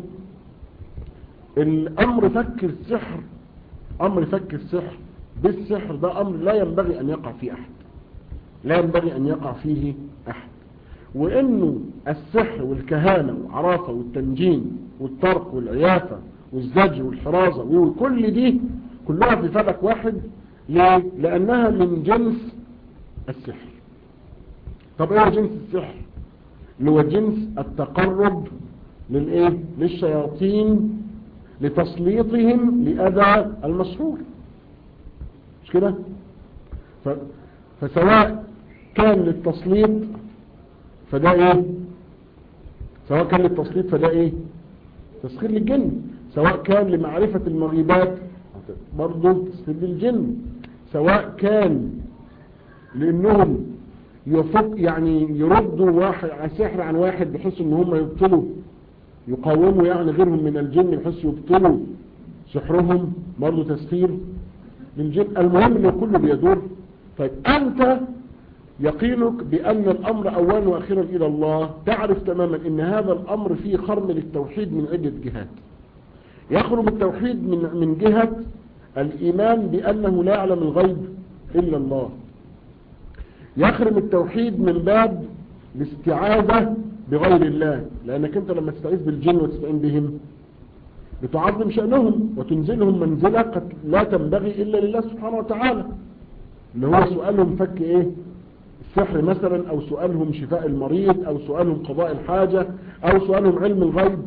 الأمر فك السحر أمر فك السحر بالسحر ده أمر لا ينبغي أن يقع فيه أحد لا ينبغي أن يقع فيه أحد وإنه السحر والكهانة والعرافة والتنجيم والطرق والعيافة والزج والحرازة وكل دي كلها في فلك واحد ليه؟ لأنها من جنس السحر طب ايه جنس السحر اللي هو جنس التقرب للايه للشياطين لتسليطهم لأذى المسحور مش كده ف... فسواء كان للتسليط فده ايه سواء كان للتسليط فده ايه تسخير للجن سواء كان لمعرفة المغيبات برضه تسخير للجن سواء كان لانهم يفك يعني يردوا واحد عن سحر عن واحد بحيث ان هم يبطلوا يقاوموا يعني غيرهم من الجن بحيث يبطلوا سحرهم برضه تسخير للجن المهم انه كله بيدور طيب انت يقينك بأن الأمر أولا وأخيرا إلى الله تعرف تماما أن هذا الأمر فيه خرم للتوحيد من عدة جهات يخرم التوحيد من, من جهة الإيمان بأنه لا يعلم الغيب إلا الله يخرم التوحيد من باب الاستعاذة بغير الله لأنك أنت لما تستعيذ بالجن وتستعين بهم بتعظم شأنهم وتنزلهم منزلة قد لا تنبغي إلا لله سبحانه وتعالى اللي هو سؤالهم فك إيه السحر مثلا او سؤالهم شفاء المريض او سؤالهم قضاء الحاجة او سؤالهم علم الغيب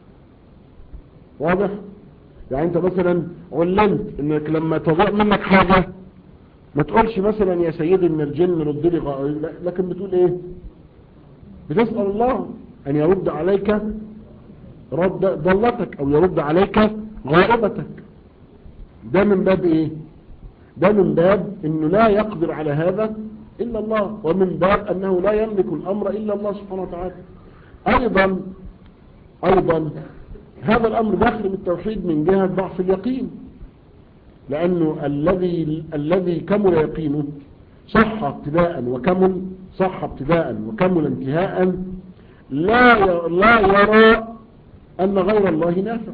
واضح يعني انت مثلا علمت انك لما تضيع منك حاجة ما تقولش مثلا يا سيدي ان الجن رد لي غائب لكن بتقول ايه بتسأل الله ان يرد عليك رد ضلتك او يرد عليك غائبتك ده من باب ايه ده من باب انه لا يقدر على هذا إلا الله ومن باب أنه لا يملك الأمر إلا الله سبحانه وتعالى أيضا أيضا هذا الأمر داخل بالتوحيد من جهة ضعف اليقين لأنه الذي الذي كمل يقينه صح ابتداء وكمل صح ابتداء وكمل انتهاء لا لا يرى أن غير الله نافع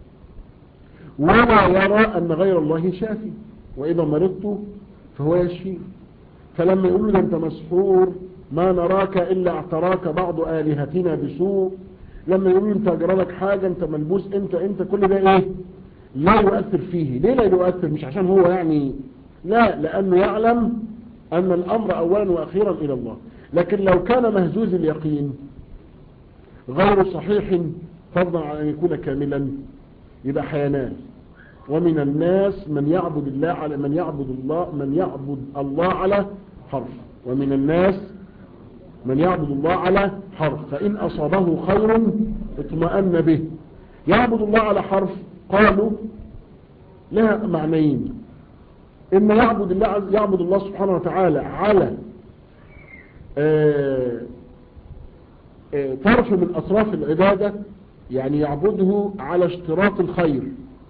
ولا يرى أن غير الله شافي وإذا مرضت فهو يشفي فلما يقول له انت مسحور ما نراك الا اعتراك بعض الهتنا بسوء لما يقول له انت اجرالك حاجة انت ملبوس انت انت كل ده ايه لا يؤثر فيه ليه لا يؤثر مش عشان هو يعني لا لانه يعلم ان الامر اولا واخيرا الى الله لكن لو كان مهزوز اليقين غير صحيح فضلا عن ان يكون كاملا يبقى حينان ومن الناس من يعبد الله على من يعبد الله من يعبد الله على حرف ومن الناس من يعبد الله على حرف فإن أصابه خير اطمأن به يعبد الله على حرف قالوا لها معنيين إما يعبد الله يعبد الله سبحانه وتعالى على طرف من أطراف العبادة يعني يعبده على اشتراط الخير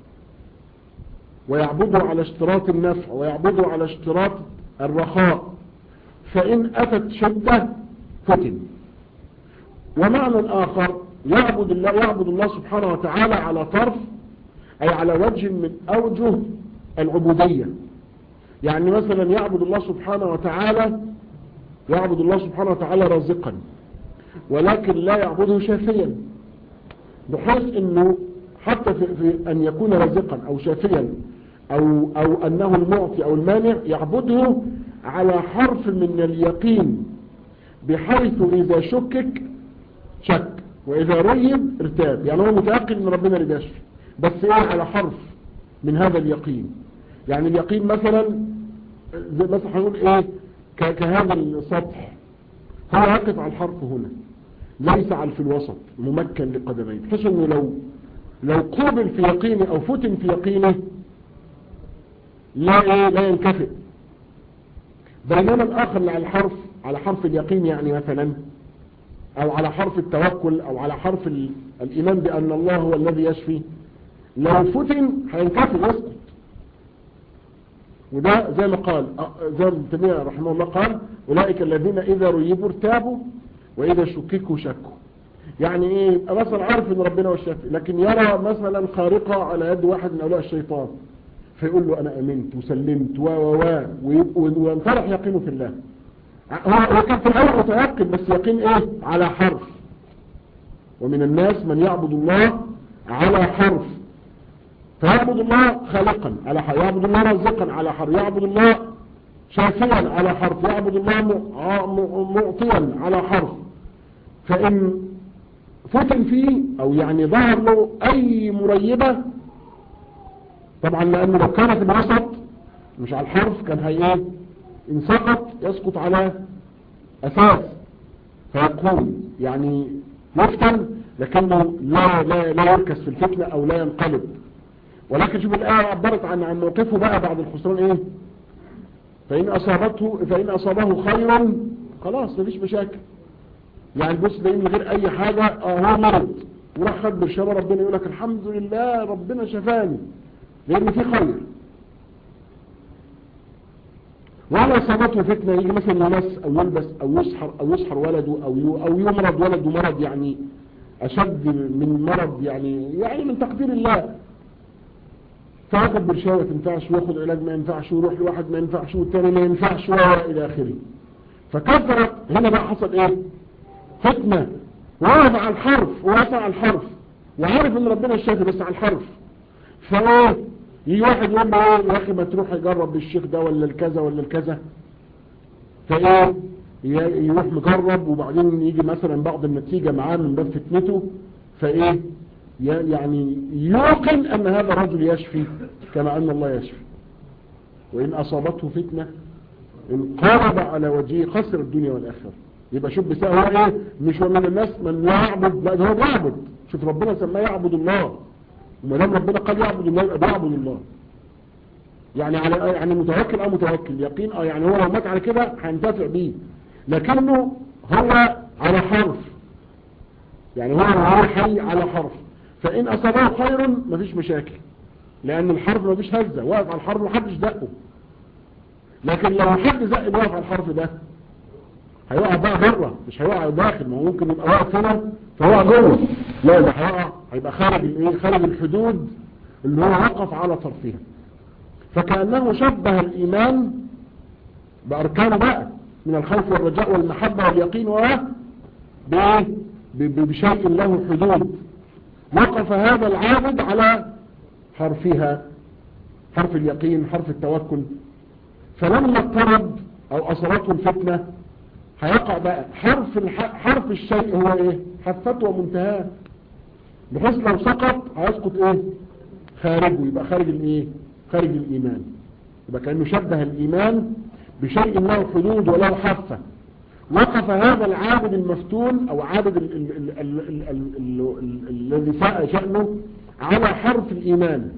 ويعبده على اشتراط النفع ويعبده على اشتراط الرخاء فإن أتت شدة فتن ومعنى آخر يعبد الله, يعبد الله سبحانه وتعالى على طرف أي على وجه من أوجه العبودية يعني مثلا يعبد الله سبحانه وتعالى يعبد الله سبحانه وتعالى رازقا ولكن لا يعبده شافيا بحيث انه حتى في, في ان يكون رازقا او شافيا او, أو انه المعطي او المانع يعبده على حرف من اليقين بحيث اذا شكك شك واذا ريب ارتاب يعني هو متأكد ان ربنا اللي بيشفي بس ايه على حرف من هذا اليقين يعني اليقين مثلا زي مثلا هنقول ايه كهذا السطح هو يقف على الحرف هنا ليس على في الوسط ممكن لقدميه بحيث انه لو لو قوبل في يقينه او فتن في يقينه لا ايه لا ينكفئ بينما الاخر اللي على الحرف على حرف اليقين يعني مثلا او على حرف التوكل او على حرف الايمان بان الله هو الذي يشفي لو فتن هينكفئ يسقط وده زي ما قال زي ما ابن تيميه رحمه الله قال اولئك الذين اذا ريبوا ارتابوا واذا شككوا شكوا يعني ايه يبقى مثلا عارف ان ربنا هو الشافي لكن يرى مثلا خارقه على يد واحد من اولياء الشيطان فيقول له انا امنت وسلمت و و و وينطرح يقينه في الله هو كان في الاول متيقن بس يقين ايه على حرف ومن الناس من يعبد الله على حرف فيعبد الله خالقا على حرف يعبد الله رزقا على حرف يعبد الله شافيا على حرف يعبد الله معطيا على حرف فإن فتن فيه أو يعني ظهر له أي مريبة طبعا لأنه لو كان في الوسط مش على الحرف كان هي ايه إن سقط يسقط على أساس فيقوم يعني يفتن لكنه لا, لا, لا يركز في الفتنة أو لا ينقلب ولكن شوف الآية عبرت عن عن موقفه بقى بعد الخسران ايه فإن أصابته فإن أصابه خيرا خلاص مفيش مشاكل يعني بص ده من غير أي حاجة اه هو مرض وراح خد برشامة ربنا يقول لك الحمد لله ربنا شفاني لأن في خير ولا أصابته فتنة يجي مثلا يمس أو يلبس أو يسحر أو يسحر ولده أو أو يمرض ولده مرض يعني أشد من مرض يعني يعني من تقدير الله فاخد برشاوة تنفعش وياخد علاج ما ينفعش ويروح لواحد ما ينفعش والتاني ما ينفعش والى اخره فكثرت هنا بقى حصل ايه فتنة وقف على الحرف وقف على الحرف وعارف ان ربنا الشافي بس على الحرف فايه يجي واحد يقول له ايه يا اخي ما تروح يجرب بالشيخ ده ولا الكذا ولا الكذا فايه يروح مجرب وبعدين يجي مثلا بعض النتيجة معاه من باب فتنته فايه يعني يوقن أن هذا الرجل يشفي كما أن الله يشفي وإن أصابته فتنة انقلب على وجهه خسر الدنيا والآخرة يبقى شوف بساء هو ايه مش من الناس من يعبد لا ده هو بيعبد شوف ربنا سماه يعبد الله وما دام ربنا قال يعبد الله يبقى بيعبد الله يعني على يعني متوكل او متوكل يقين اه يعني هو لو مات على كده هينتفع بيه لكنه هو على حرف يعني هو هو حي على حرف فإن أصابه خير مفيش مشاكل لأن الحرف مفيش هزة واقف على الحرف محدش دقه لكن لو حد زق واقف على الحرف ده هيقع بقى بره مش هيقع داخل ما هو ممكن يبقى واقف هنا فهو جوه لا ده هيقع هيبقى خارج الايه خارج الحدود اللي هو وقف على طرفها فكأنه شبه الإيمان بأركانه بقى من الخوف والرجاء والمحبة واليقين و بشيء له حدود وقف هذا العابد على حرفها حرف اليقين حرف التوكل فلما اضطرب او اصابته الفتنة هيقع بقى حرف الح... حرف الشيء هو ايه حفته ومنتهاه بحيث لو سقط هيسقط ايه خارجه يبقى خارج الايه خارج الايمان يبقى كأنه شبه الايمان بشيء له حدود وله حافة وقف هذا العابد المفتون او عابد الذي ساء شأنه على حرف الايمان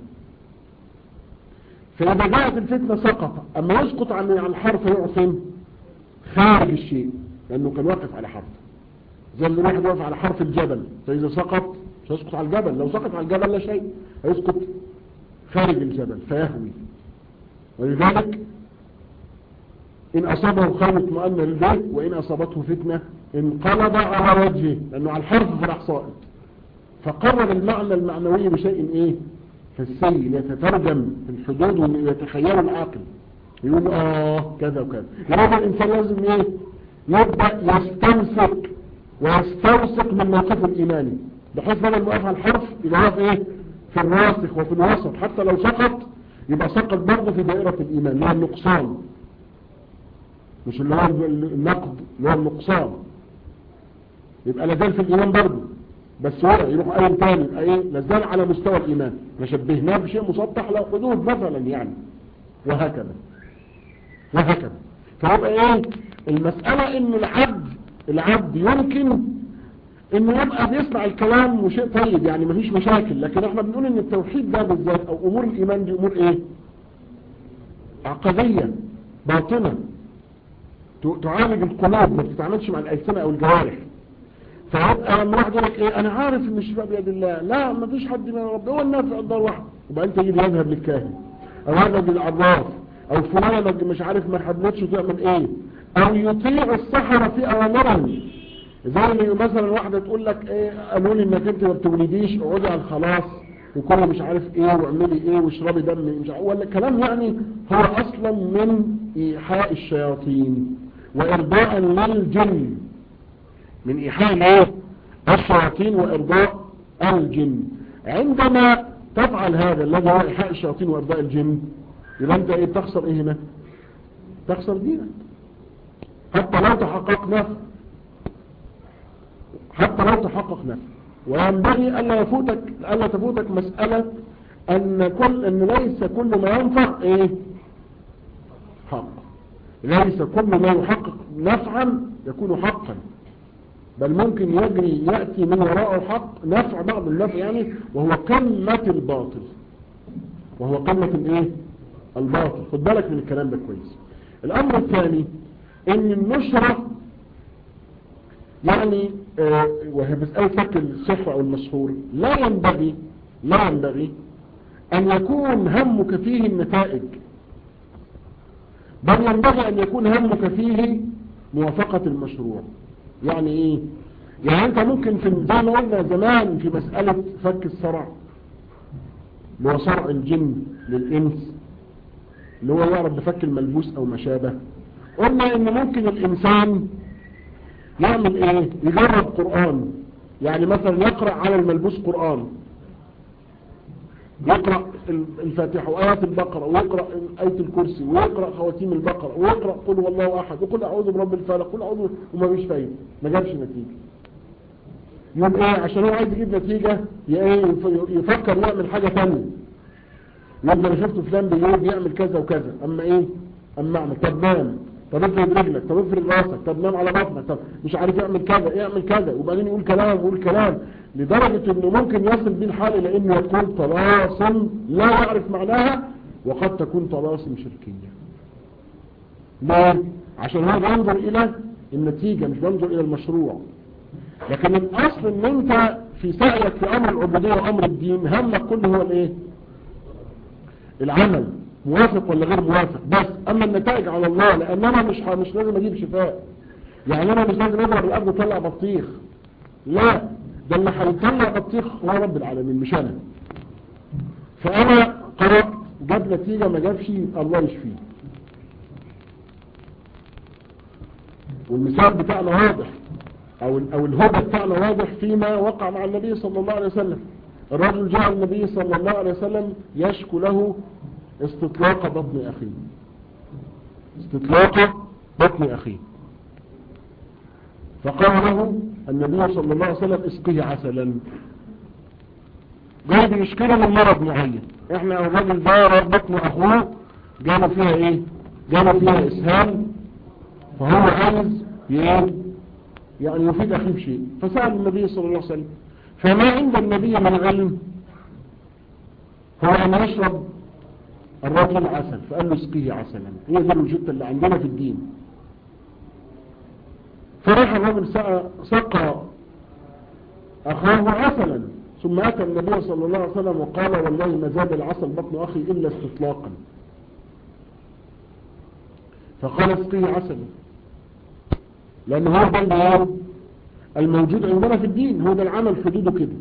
فاذا جاءت الفتنة سقط اما يسقط عن الحرف يعصم خارج الشيء لانه كان واقف على حرف زي اللي واحد واقف على حرف الجبل فإذا سقط مش هيسقط على الجبل لو سقط على الجبل لا شيء هيسقط خارج الجبل فيهوي ولذلك إن أصابه خير اطمأن للبيت وإن أصابته فتنة انقلب على وجهه لأنه على الحرف فراح ساقط فقرر المعنى المعنوي بشيء إيه حسي يتترجم في الحدود ويتخيله العاقل يقول آه كذا وكذا لهذا الإنسان لازم إيه يبدأ يستمسك ويستوثق من موقفه الإيماني بحيث بدل ما على الحرف يبقى هو في إيه في الراسخ وفي الوسط حتى لو سقط يبقى سقط برضه في دائرة الإيمان اللي هو النقصان مش اللي هو النقد اللي هو النقصان يبقى لازال في الإيمان برضه بس هو يروح قايم تاني يبقى ايه لازال على مستوى الإيمان نشبهناه بشيء مسطح له حدود مثلا يعني وهكذا وهكذا فيبقى ايه المسألة ان العبد العبد يمكن انه يبقى بيسمع الكلام وشيء طيب يعني مفيش مشاكل لكن احنا بنقول ان التوحيد ده بالذات او امور الايمان دي امور ايه عقدية باطنة تعالج القلوب ما بتتعاملش مع الألسنة او الجوارح فيبقى لما واحد يقول لك ايه انا عارف ان الشفاء بيد الله لا ما فيش حد من رب هو النافع الدار واحد وبعدين تجي يذهب للكاهن او يذهب للعراف او فلانة مش عارف ما حبلتش تعمل ايه او يطيع السحرة في اوامرهم زي اللي مثلا واحدة تقول لك ايه قالوا لي انك انت ما بتولديش اقعدي على الخلاص وكل مش عارف ايه واعملي ايه واشربي دم مش عارف ولا كلام يعني هو اصلا من ايحاء الشياطين وارضاء للجن من ايحاء الايه الشياطين وارضاء الجن عندما تفعل هذا الذي هو ايحاء الشياطين وارضاء الجن يبقى انت ايه تخسر ايه هنا تخسر دينك حتى لو تحقق نفس حتى لو تحقق نفس وينبغي ألا يفوتك ألا تفوتك مسألة أن كل أن ليس كل ما ينفع إيه حق ليس كل ما يحقق نفعا يكون حقا بل ممكن يجري يأتي من وراءه حق نفع بعض النفع يعني وهو قمة الباطل وهو قمة الايه الباطل خد بالك من الكلام ده كويس الامر الثاني ان النشرة يعني آه وهي مسألة فك الصحة او المسحور لا ينبغي لا ينبغي ان يكون همك فيه النتائج بل ينبغي ان يكون همك فيه موافقة المشروع يعني ايه يعني انت ممكن في زي ما قلنا زمان في مسألة فك الصرع اللي هو صرع الجن للإنس اللي هو يعرف بفك الملبوس او ما شابه قلنا ان ممكن الانسان يعمل ايه يجرب قرآن يعني مثلا يقرأ على الملبوس قرآن يقرأ الفاتحة وآيات البقرة ويقرأ آية الكرسي ويقرأ خواتيم البقرة ويقرأ قل والله أحد وقل أعوذ برب الفلق قل أعوذ وما بيش فايد ما جابش نتيجة يوم ايه عشان هو عايز يجيب نتيجة يفكر يعمل حاجة ثانيه يبقى انا شفت فلان بيقول بيعمل كذا وكذا اما ايه اما اعمل طب نام طب افرد رجلك طب افرد راسك طب نام على بطنك طب مش عارف يعمل كذا يعمل كذا وبعدين يقول كلام ويقول كلام لدرجة انه ممكن يصل بيه الحال الى انه يكون طلاسم لا يعرف معناها وقد تكون طلاسم شركية ليه؟ عشان هو بينظر الى النتيجة مش بينظر الى المشروع لكن الاصل ان انت في سعيك في امر العبودية وامر الدين همك كله هو الايه العمل موافق ولا غير موافق بس اما النتائج على الله لان انا مش مش لازم اجيب شفاء يعني انا مش لازم اضرب الارض وطلع بطيخ لا ده اللي هيطلع بطيخ هو رب العالمين مش انا فانا قرأت جاب نتيجة ما جابش الله يشفيه والمثال بتاعنا واضح او او الهدى بتاعنا واضح فيما وقع مع النبي صلى الله عليه وسلم الرجل جاء النبي صلى الله عليه وسلم يشكو له استطلاق بطن أخيه استطلاق بطن أخيه فقال له النبي صلى الله عليه وسلم اسقيه عسلا جاي بيشكله من مرض معين احنا الراجل ده بطن اخوه جاله فيها ايه جاله فيها اسهال فهو عايز يعني يفيد اخيه بشيء فسأل النبي صلى الله عليه وسلم فما عند النبي من علم هو ان يشرب الرجل عسل فقال له اسقيه عسلا هي دي الوجهة اللي عندنا في الدين فراح الرجل سقى أخاه عسلا ثم أتى النبي صلى الله عليه وسلم وقال والله ما زاد العسل بطن أخي إلا استطلاقا فقال اسقيه عسلا لأنه هو ده الموجود عندنا في الدين هو ده العمل حدوده كده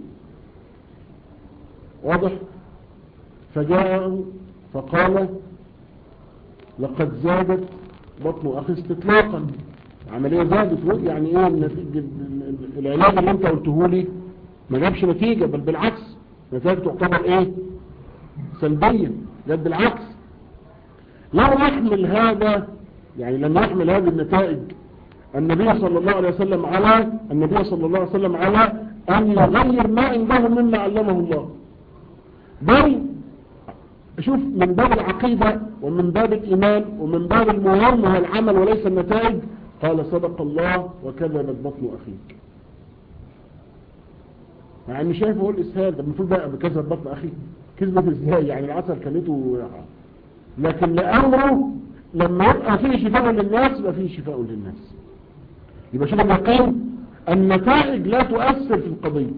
واضح فجاء فقال لقد زادت بطن أخي استطلاقا عملية زادت يعني ايه النتيجة العلاج اللي انت قلته لي ما جابش نتيجة بل بالعكس نتائج تعتبر ايه سلبية جد بالعكس لو يحمل هذا يعني لما يحمل هذه النتائج النبي صلى الله عليه وسلم على النبي صلى الله عليه وسلم على أن يغير ما عنده مما علمه الله بل شوف من باب العقيدة ومن باب الإيمان ومن باب المهم هو العمل وليس النتائج قال صدق الله وكذبت بطن أخيك يعني شايف هو الإسهال ده المفروض بقى بكذب بطن أخيك كذبت ازاي يعني العسل كلته لكن لأمره لما يبقى فيه شفاء للناس يبقى فيه شفاء للناس يبقى شوف اليقين النتائج لا تؤثر في القضية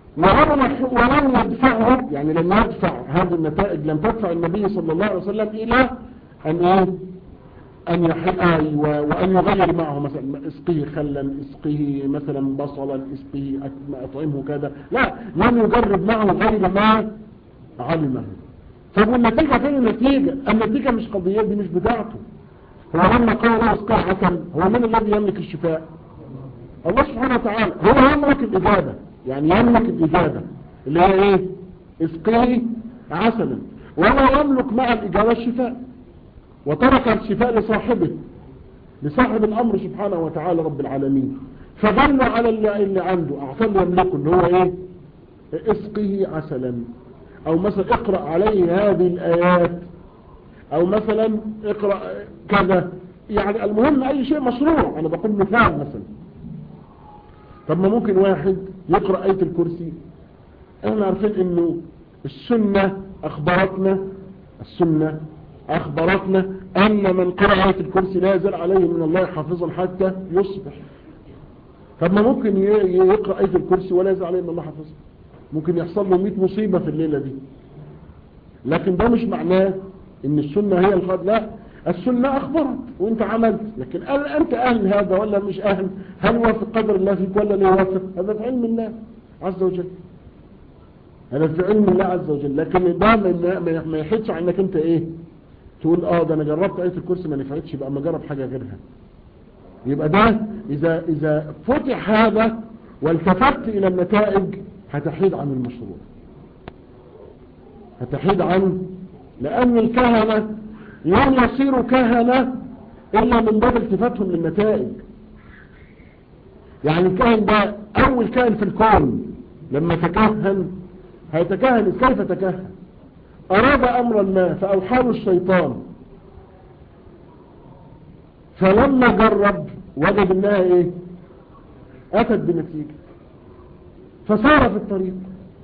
ولم يدفعه يعني لم يدفع هذه النتائج لم تدفع النبي صلى الله عليه وسلم إلى أن ايه أن يحقى وأن يغير معه مثلا اسقيه خلا اسقيه مثلا بصلا اسقيه أطعمه كذا لا لم يجرب معه غير ما علمه طب والنتيجة فين النتيجة النتيجة مش قضية دي مش بتاعته هو لما قال الله اسقاه عسل هو من الذي يملك الشفاء الله سبحانه وتعالى هو يملك الإجابة يعني يملك الإجابة اللي هي ايه اسقيه عسلا وهو يملك مع الإجابة الشفاء وترك الشفاء لصاحبه لصاحب الأمر سبحانه وتعالى رب العالمين فظلوا على اللي, اللي عنده أعطى اللي يملكه اللي هو ايه اسقه عسلا او مثلا اقرأ عليه هذه الآيات او مثلا اقرأ كذا يعني المهم اي شيء مشروع انا بقول مثال مثلا طب ما ممكن واحد يقرأ آية الكرسي احنا عارفين انه السنة اخبرتنا السنة اخبرتنا ان من قرأ آية الكرسي لا يزال عليه من الله حافظا حتى يصبح طب ما ممكن يقرأ آية الكرسي ولا يزال عليه من الله حافظا ممكن يحصل له 100 مصيبة في الليلة دي لكن ده مش معناه ان السنة هي الخط لا السنة اخبرت وانت عملت لكن هل انت اهل هذا ولا مش اهل هل وافق قدر الله فيك ولا لا يوافق هذا في علم الله عز وجل هذا في علم الله عز وجل لكن ده ما يحدش عنك انت ايه تقول اه ده انا جربت آية الكرسي ما نفعتش يبقى ما جرب حاجة غيرها يبقى ده اذا اذا فتح هذا والتفت الى النتائج هتحيد عن المشروع هتحيد عن لأن الكهنة لن يصيروا كهنة إلا من باب التفاتهم للنتائج يعني الكاهن ده أول كاهن في الكون لما تكهن هيتكهن كيف تكهن أراد أمرا ما فأوحاه الشيطان فلما جرب وجد انها ايه اتت بنتيجه فصار في الطريق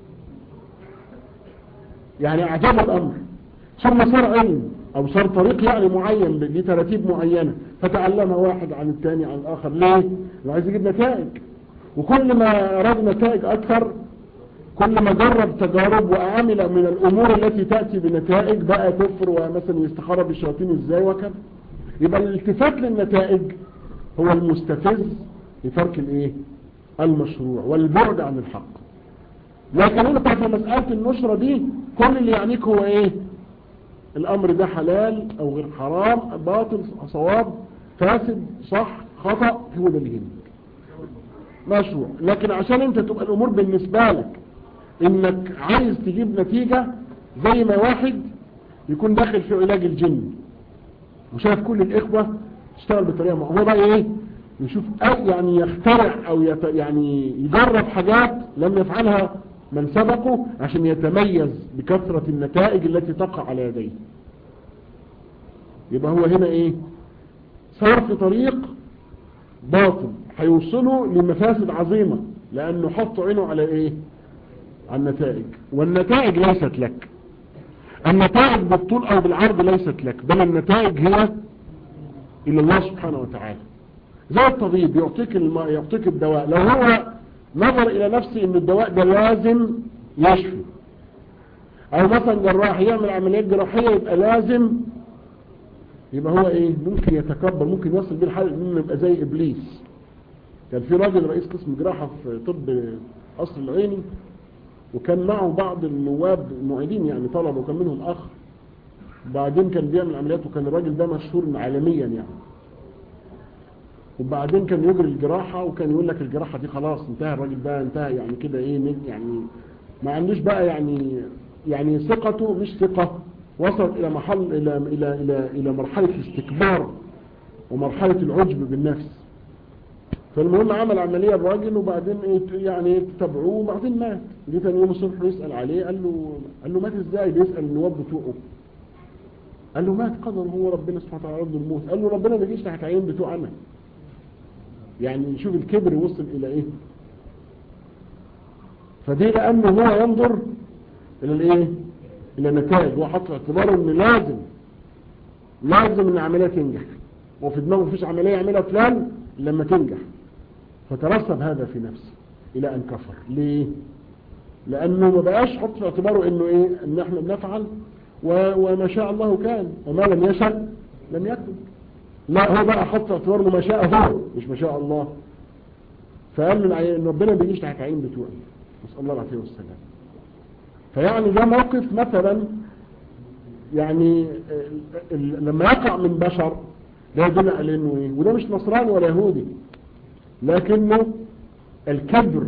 يعني اعجب الامر ثم صار علم او صار طريق يعني معين دي تراتيب معينة فتعلمها واحد عن الثاني عن الاخر ليه؟ لو عايز يجيب نتائج وكل ما اراد نتائج اكثر كل ما جرب تجارب وعمل من الامور التي تأتي بنتائج بقى كفر ومثلا يستخرب بالشياطين ازاي وكذا يبقى الالتفات للنتائج هو المستفز لترك الايه المشروع والبعد عن الحق لكن انت في مسألة النشرة دي كل اللي يعنيك هو ايه الامر ده حلال او غير حرام باطل صواب فاسد صح خطأ هو ده اللي يهمك مشروع لكن عشان انت تبقى الامور بالنسبة لك انك عايز تجيب نتيجة زي ما واحد يكون داخل في علاج الجن وشاف كل الاخوة تشتغل بطريقة معه هو بقى ايه يشوف أي يعني يخترع او يت يعني يجرب حاجات لم يفعلها من سبقه عشان يتميز بكثرة النتائج التي تقع على يديه يبقى هو هنا ايه صار في طريق باطل هيوصله لمفاسد عظيمة لانه حط عينه على ايه على النتائج والنتائج ليست لك النتائج بالطول او بالعرض ليست لك بل النتائج هي الى الله سبحانه وتعالى زي الطبيب يعطيك الم... يعطيك الدواء لو هو نظر الى نفسه ان الدواء ده لازم يشفي او مثلا جراح يعمل عمليات جراحية يبقى لازم يبقى هو ايه ممكن يتكبر ممكن يصل بيه الحال انه يبقى زي ابليس كان في راجل رئيس قسم جراحة في طب قصر العيني وكان معه بعض النواب المعيدين يعني طلبة وكان منهم اخ بعدين كان بيعمل عمليات وكان الراجل ده مشهور عالميا يعني وبعدين كان يجري الجراحة وكان يقول لك الجراحة دي خلاص انتهى الراجل ده انتهى يعني كده ايه يعني ما عندوش بقى يعني يعني ثقته مش ثقة وصلت الى محل الى الى الى الى مرحلة الاستكبار ومرحلة العجب بالنفس فالمهم عمل عملية الراجل وبعدين ايه يعني تتابعوه وبعدين مات جه تاني يوم الصبح يسأل عليه قال له قال له مات ازاي بيسأل النواب بتوعه قال له مات قدر هو ربنا سبحانه وتعالى رد الموت قال له ربنا ما يجيش تحت عين بتوع انا يعني شوف الكبر وصل الى ايه فدي لانه هو ينظر الى الايه الى النتائج هو حط اعتباره ان لازم لازم ان العمليه تنجح وفي دماغه مفيش عمليه يعملها فلان لما تنجح فترسب هذا في نفسه الى ان كفر ليه لانه ما بقاش حط في اعتباره انه ايه ان احنا بنفعل وما شاء الله كان وما لم يشاء لم يكن لا هو بقى حط في اعتباره ما شاء هو مش ما شاء الله فقال من ان ربنا بيجيش تحت عين بتوعي نسال الله العافيه والسلام فيعني ده موقف مثلا يعني لما يقع من بشر ده يدل على انه ايه وده مش نصراني ولا يهودي لكنه الكبر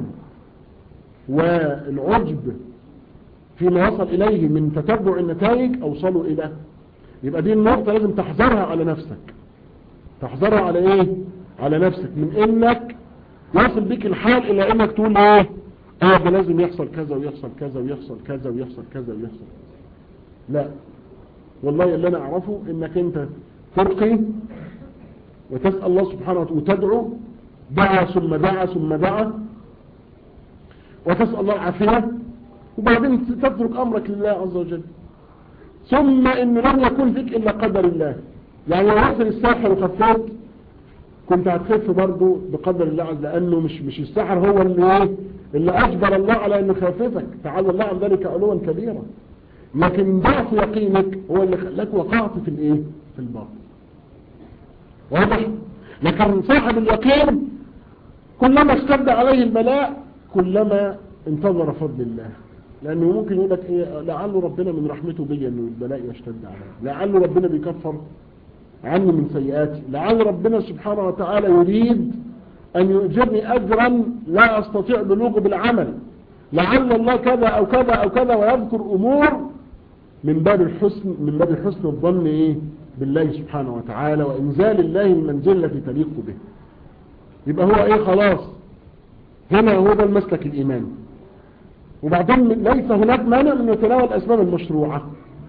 والعجب فيما وصل اليه من تتبع النتائج اوصلوا الى يبقى دي النقطة لازم تحذرها على نفسك تحذرها على ايه على نفسك من انك يصل بك الحال الى انك تقول ايه اه ده لازم يحصل كذا ويحصل كذا ويحصل كذا ويحصل كذا ويحصل لا والله اللي انا اعرفه انك انت ترقي وتسأل الله سبحانه وتعالى وتدعو دعا ثم دعا ثم دعا وتسأل الله العافية وبعدين تترك امرك لله عز وجل ثم ان لم يكن فيك الا قدر الله يعني لو وصل الساحر وخفيت كنت هتخف برضه بقدر الله عز لانه مش مش الساحر هو اللي ايه اللي اجبر الله على انه يخففك تعالى الله عن ذلك علوا كبيرا لكن ضعف يقينك هو اللي خلاك وقعت في الايه في الباطل واضح لكن صاحب اليقين كلما اشتد عليه البلاء كلما انتظر فضل الله لانه ممكن يقول لك ايه لعله ربنا من رحمته بي انه البلاء يشتد علي لعله ربنا بيكفر عني من سيئاتي لعل ربنا سبحانه وتعالى يريد ان يؤجرني اجرا لا استطيع بلوغه بالعمل لعل الله كذا او كذا او كذا ويذكر امور من باب الحسن من باب حسن الظن ايه بالله سبحانه وتعالى وانزال الله المنزل التي تليق به يبقى هو ايه خلاص هنا هو ده المسلك الايماني وبعدين ليس هناك مانع من يتناول الاسباب المشروعه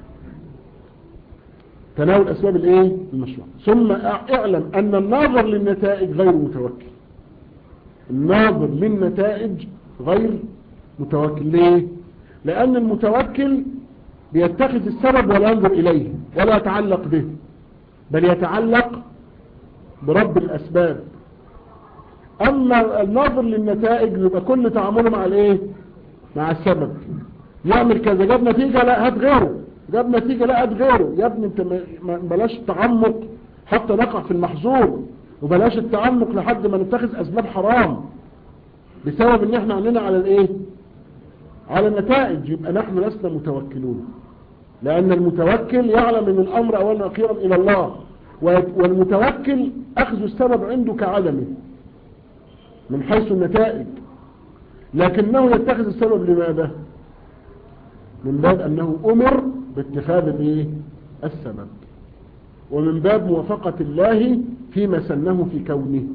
تناول اسباب الايه المشروع ثم اعلم ان الناظر للنتائج غير متوكل الناظر للنتائج غير متوكل ليه لان المتوكل بيتخذ السبب ولا ينظر اليه ولا يتعلق به بل يتعلق برب الاسباب اما الناظر للنتائج يبقى كل تعامله مع الايه مع السبب يعمل كذا جاب نتيجة لا هات غيره جاب نتيجة لا هات غيره يا ابني انت ما بلاش التعمق حتى نقع في المحظور وبلاش التعمق لحد ما نتخذ اسباب حرام بسبب ان احنا عندنا على الايه على النتائج يبقى نحن لسنا متوكلون لان المتوكل يعلم ان الامر اولا اخيرا الى الله والمتوكل اخذ السبب عنده كعدمه من حيث النتائج لكنه يتخذ السبب لماذا من باب انه امر باتخاذ الايه السبب ومن باب موافقة الله فيما سنه في كونه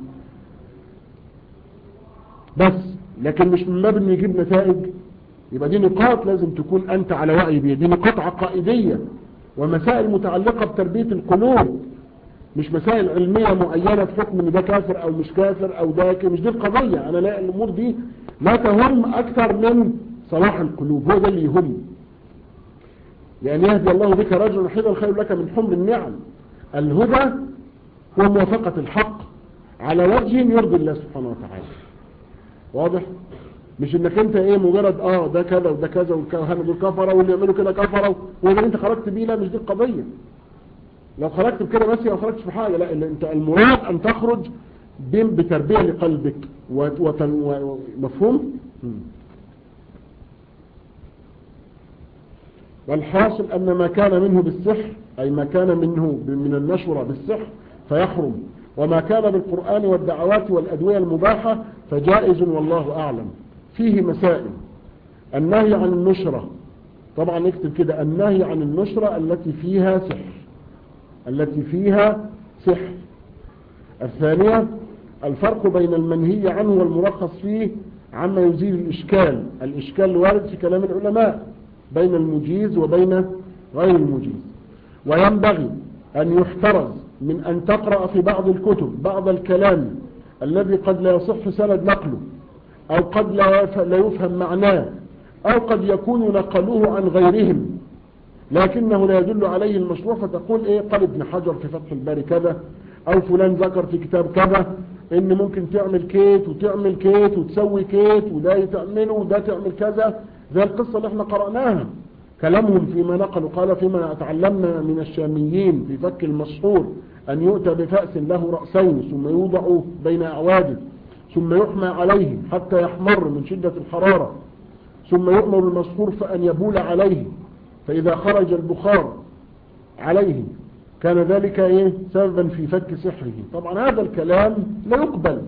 بس لكن مش من باب انه يجيب نتائج يبقى دي نقاط لازم تكون انت على وعي بيها دي نقاط عقائدية ومسائل متعلقة بتربية القلوب مش مسائل علمية معينة في حكم ان ده كافر او مش كافر او ده مش دي القضية انا لا الامور دي لا تهم اكثر من صلاح القلوب هو ده اللي يهم يعني يهدي الله بك رجلا حيدا خير لك من حمر النعم الهدى هو موافقة الحق على وجه يرضي الله سبحانه وتعالى واضح مش انك انت ايه مجرد اه ده كذا وده كذا وهنا دول كفره واللي يعملوا كده كفره واللي انت خرجت بيه لا مش دي القضيه لو خرجت بكده بس او خرجتش بحاجه لا اللي انت المراد ان تخرج بتربيه لقلبك ومفهوم والحاصل أن ما كان منه بالسحر أي ما كان منه من النشرة بالسحر فيحرم وما كان بالقرآن والدعوات والأدوية المباحة فجائز والله أعلم فيه مسائل النهي عن النشرة طبعا نكتب كده النهي عن النشرة التي فيها سحر التي فيها سحر الثانية الفرق بين المنهي عنه والمرخص فيه عما يزيل الإشكال الإشكال الوارد في كلام العلماء بين المجيز وبين غير المجيز وينبغي أن يحترز من أن تقرأ في بعض الكتب بعض الكلام الذي قد لا يصح سند نقله أو قد لا يفهم معناه أو قد يكون نقلوه عن غيرهم لكنه لا يدل عليه المشروع فتقول إيه قال ابن حجر في فتح الباري كذا أو فلان ذكر في كتاب كذا إن ممكن تعمل كيت وتعمل كيت وتسوي كيت وده تعمله وده تعمل كذا زي القصة اللي احنا قرأناها كلامهم فيما نقلوا قال فيما تعلمنا من الشاميين في فك المسحور أن يؤتى بفأس له رأسين ثم يوضع بين أعواده ثم يحمى عليه حتى يحمر من شدة الحرارة ثم يؤمر المسحور فأن يبول عليه فإذا خرج البخار عليه كان ذلك إيه سببا في فك سحره طبعا هذا الكلام لا يقبل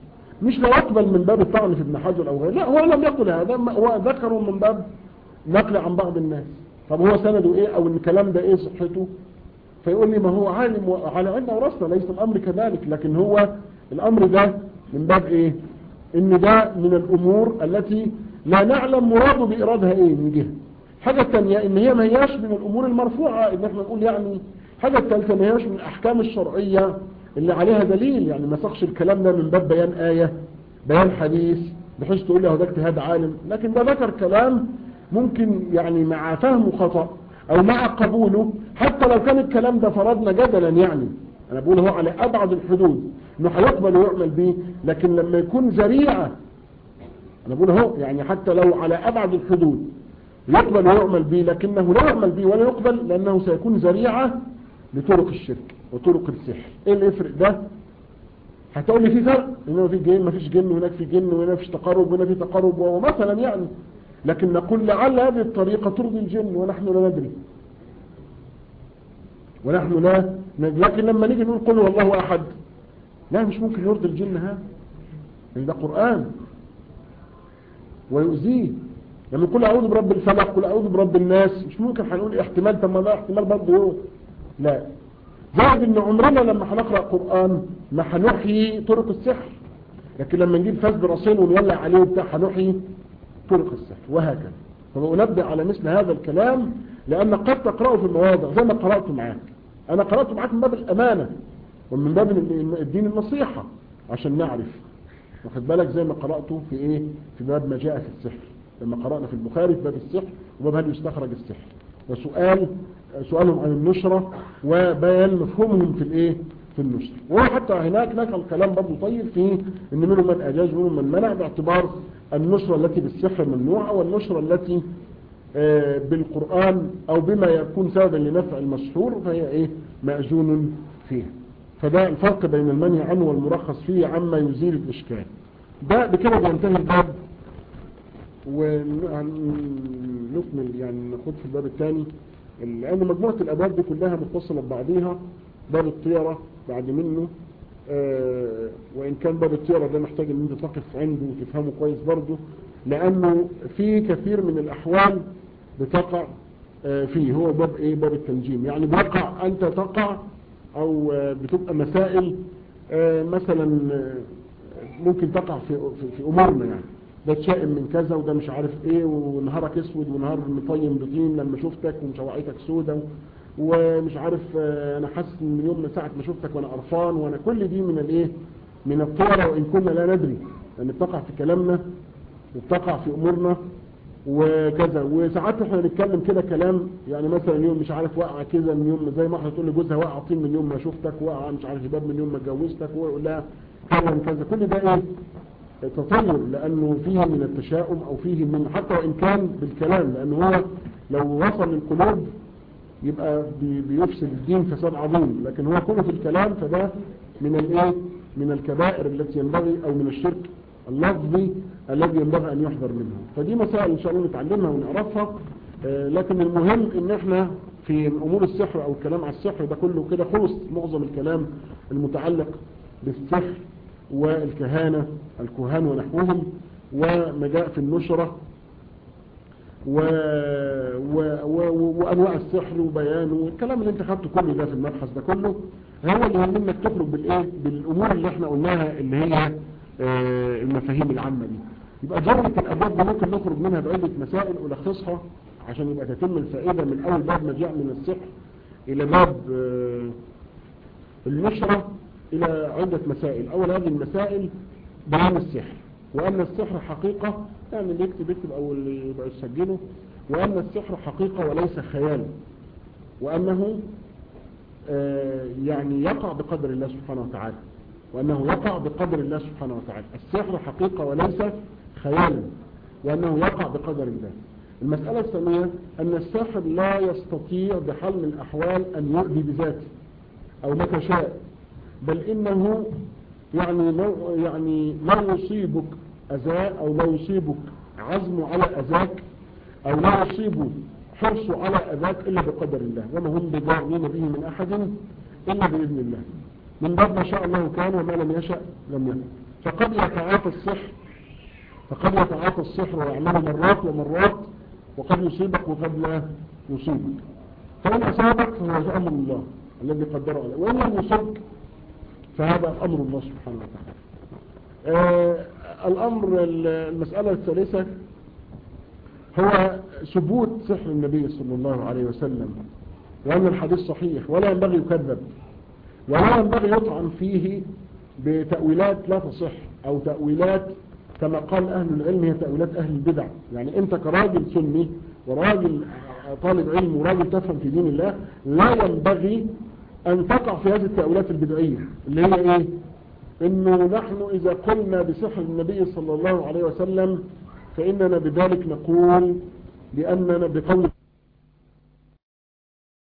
مش لا يقبل من باب الطعن في ابن حجر أو غيره لا هو لم يقل هذا هو ذكره من باب نقل عن بعض الناس طب هو سنده ايه او الكلام ده ايه صحته فيقول لي ما هو عالم على علم ورثنا ليس الامر كذلك لكن هو الامر ده من باب ايه ان ده من الامور التي لا نعلم مراده بارادها ايه من جهه حاجة الثانية ان هي ما هياش من الامور المرفوعة ان احنا نقول يعني حاجة الثالثة ما هياش من الاحكام الشرعية اللي عليها دليل يعني ما سقش الكلام ده من باب بيان آية بيان حديث بحيث تقول له ده اجتهاد عالم لكن ده ذكر كلام ممكن يعني مع فهمه خطأ او مع قبوله حتى لو كان الكلام ده فرضنا جدلا يعني انا بقول هو على ابعد الحدود انه هيقبل ويعمل به لكن لما يكون ذريعة انا بقول هو يعني حتى لو على ابعد الحدود يقبل ويعمل به لكنه لا يعمل به ولا يقبل لانه سيكون ذريعة لطرق الشرك وطرق السحر ايه اللي يفرق ده هتقول لي في فرق انه في جن ما فيش جن وهناك في جن وهنا فيش تقرب وهنا في تقرب ومثلا يعني لكن نقول لعل هذه الطريقة ترضي الجن ونحن لا ندري ونحن لا ندري لكن لما نيجي نقول قل والله أحد لا مش ممكن يرضي الجن هذا لأن ده قرآن ويؤذيه لما نقول أعوذ برب الفلق قل أعوذ برب الناس مش ممكن هنقول احتمال طب ما ده احتمال برضه يوم لا زائد ان عمرنا لما هنقرأ قرآن ما هنحيي طرق السحر لكن لما نجيب فاس براسين ونولع عليه وبتاع هنحيي طرق السحر وهكذا فبنبه على مثل هذا الكلام لأن قد تقرأه في المواضع زي ما قرأت معاك أنا قرأت معاك من باب الأمانة ومن باب الدين النصيحة عشان نعرف واخد بالك زي ما قرأته في إيه في باب ما جاء في السحر لما قرأنا في البخاري في باب السحر وباب هل يستخرج السحر وسؤال سؤالهم عن النشرة وبيان مفهومهم في الإيه في النشر وحتى هناك نقل كلام برضه طيب في ان منهم من اجاز ومنهم من منع باعتبار النشرة التي بالسحر ممنوعة والنشرة التي بالقرآن او بما يكون سببا لنفع المسحور فهي ايه مأجون فيها فده الفرق بين المنهي عنه والمرخص فيه عما يزيل الاشكال ده بكده بينتهي الباب ونكمل يعني نخوض في الباب الثاني لان مجموعة الابواب دي كلها متصلة ببعضيها باب الطيرة بعد منه آه وإن كان باب الطيرة ده محتاج ان انت تقف عنده وتفهمه كويس برضه لأنه في كثير من الأحوال بتقع آه فيه هو باب ايه باب التنجيم يعني بيقع أنت تقع أو آه بتبقى مسائل مثلا ممكن تقع في, في, في أمورنا يعني ده تشائم من كذا وده مش عارف ايه ونهارك اسود ونهار مطيم بطين لما شفتك ومشوعيتك سودة ومش عارف انا حاسس من يوم من ساعة ما شفتك وانا قرفان وانا كل دي من الايه من الطيرة وان كنا لا ندري لان بتقع في كلامنا وبتقع في امورنا وكذا وساعات احنا نتكلم كده كلام يعني مثلا يوم مش عارف وقع كذا من يوم زي ما احنا تقول لجوزها وقع طين من يوم ما شفتك وقع مش عارف شباب من يوم ما اتجوزتك ويقول لها كذا كذا كل ده ايه تطور لانه فيه من التشاؤم او فيه من حتى وان كان بالكلام لانه هو لو وصل للقلوب يبقى بي- بيفسد الدين فساد عظيم لكن هو كله في الكلام فده من الايه من الكبائر التي ينبغي او من الشرك اللفظي الذي ينبغي ان يحذر منه فدي مسائل ان شاء الله نتعلمها ونعرفها آه، لكن المهم ان احنا في امور السحر او الكلام على السحر ده كله كده خلص معظم الكلام المتعلق بالسحر والكهانة الكهان ونحوهم وما جاء في النشرة و... و... و... وانواع السحر وبيانه والكلام اللي انت خدته كله ده في المبحث ده كله هو اللي هم انك تخرج بالايه بالامور اللي احنا قلناها اللي هي آه، المفاهيم العامه دي يبقى جمله الابواب دي ممكن نخرج منها بعده مسائل الخصها عشان يبقى تتم الفائده من اول باب ما جاء من السحر الى باب آه، النشره الى عده مسائل اول هذه المسائل بيان السحر وأن السحر حقيقة يعني اللي يكتب يكتب أو اللي يبقى يسجله وأن السحر حقيقة وليس خيال وأنه آه، يعني يقع بقدر الله سبحانه وتعالى وأنه يقع بقدر الله سبحانه وتعالى السحر حقيقة وليس خيالا وأنه يقع بقدر الله المسألة الثانية أن الساحر لا يستطيع بحال من الأحوال أن يؤذي بذاته أو متى شاء بل إنه يعني لو يعني لا يصيبك أذى أو لا يصيبك عزم على أذاك أو لا يصيب حرصه على أذاك إلا بقدر الله وما هم بضارين به من أحد إلا بإذن الله من باب ما شاء الله كان وما لم يشأ لم يكن فقد يتعاطى السحر فقد يتعاطى السحر ويعمل مرات ومرات وقد يصيبك وقد لا يصيبك فإن أصابك فهو أمر الله الذي قدره عليه وإن لم يصبك فهذا أمر الله سبحانه وتعالى آه الأمر المسألة الثالثة هو ثبوت سحر النبي صلى الله عليه وسلم وأن الحديث صحيح ولا ينبغي يكذب ولا ينبغي يطعن فيه بتأويلات لا تصح أو تأويلات كما قال أهل العلم هي تأويلات أهل البدع يعني أنت كراجل سني وراجل طالب علم وراجل تفهم في دين الله لا ينبغي أن تقع في هذه التأويلات البدعية اللي هي إيه إنه نحن إذا قلنا بسحر النبي صلى الله عليه وسلم فإننا بذلك نقول بأننا بقول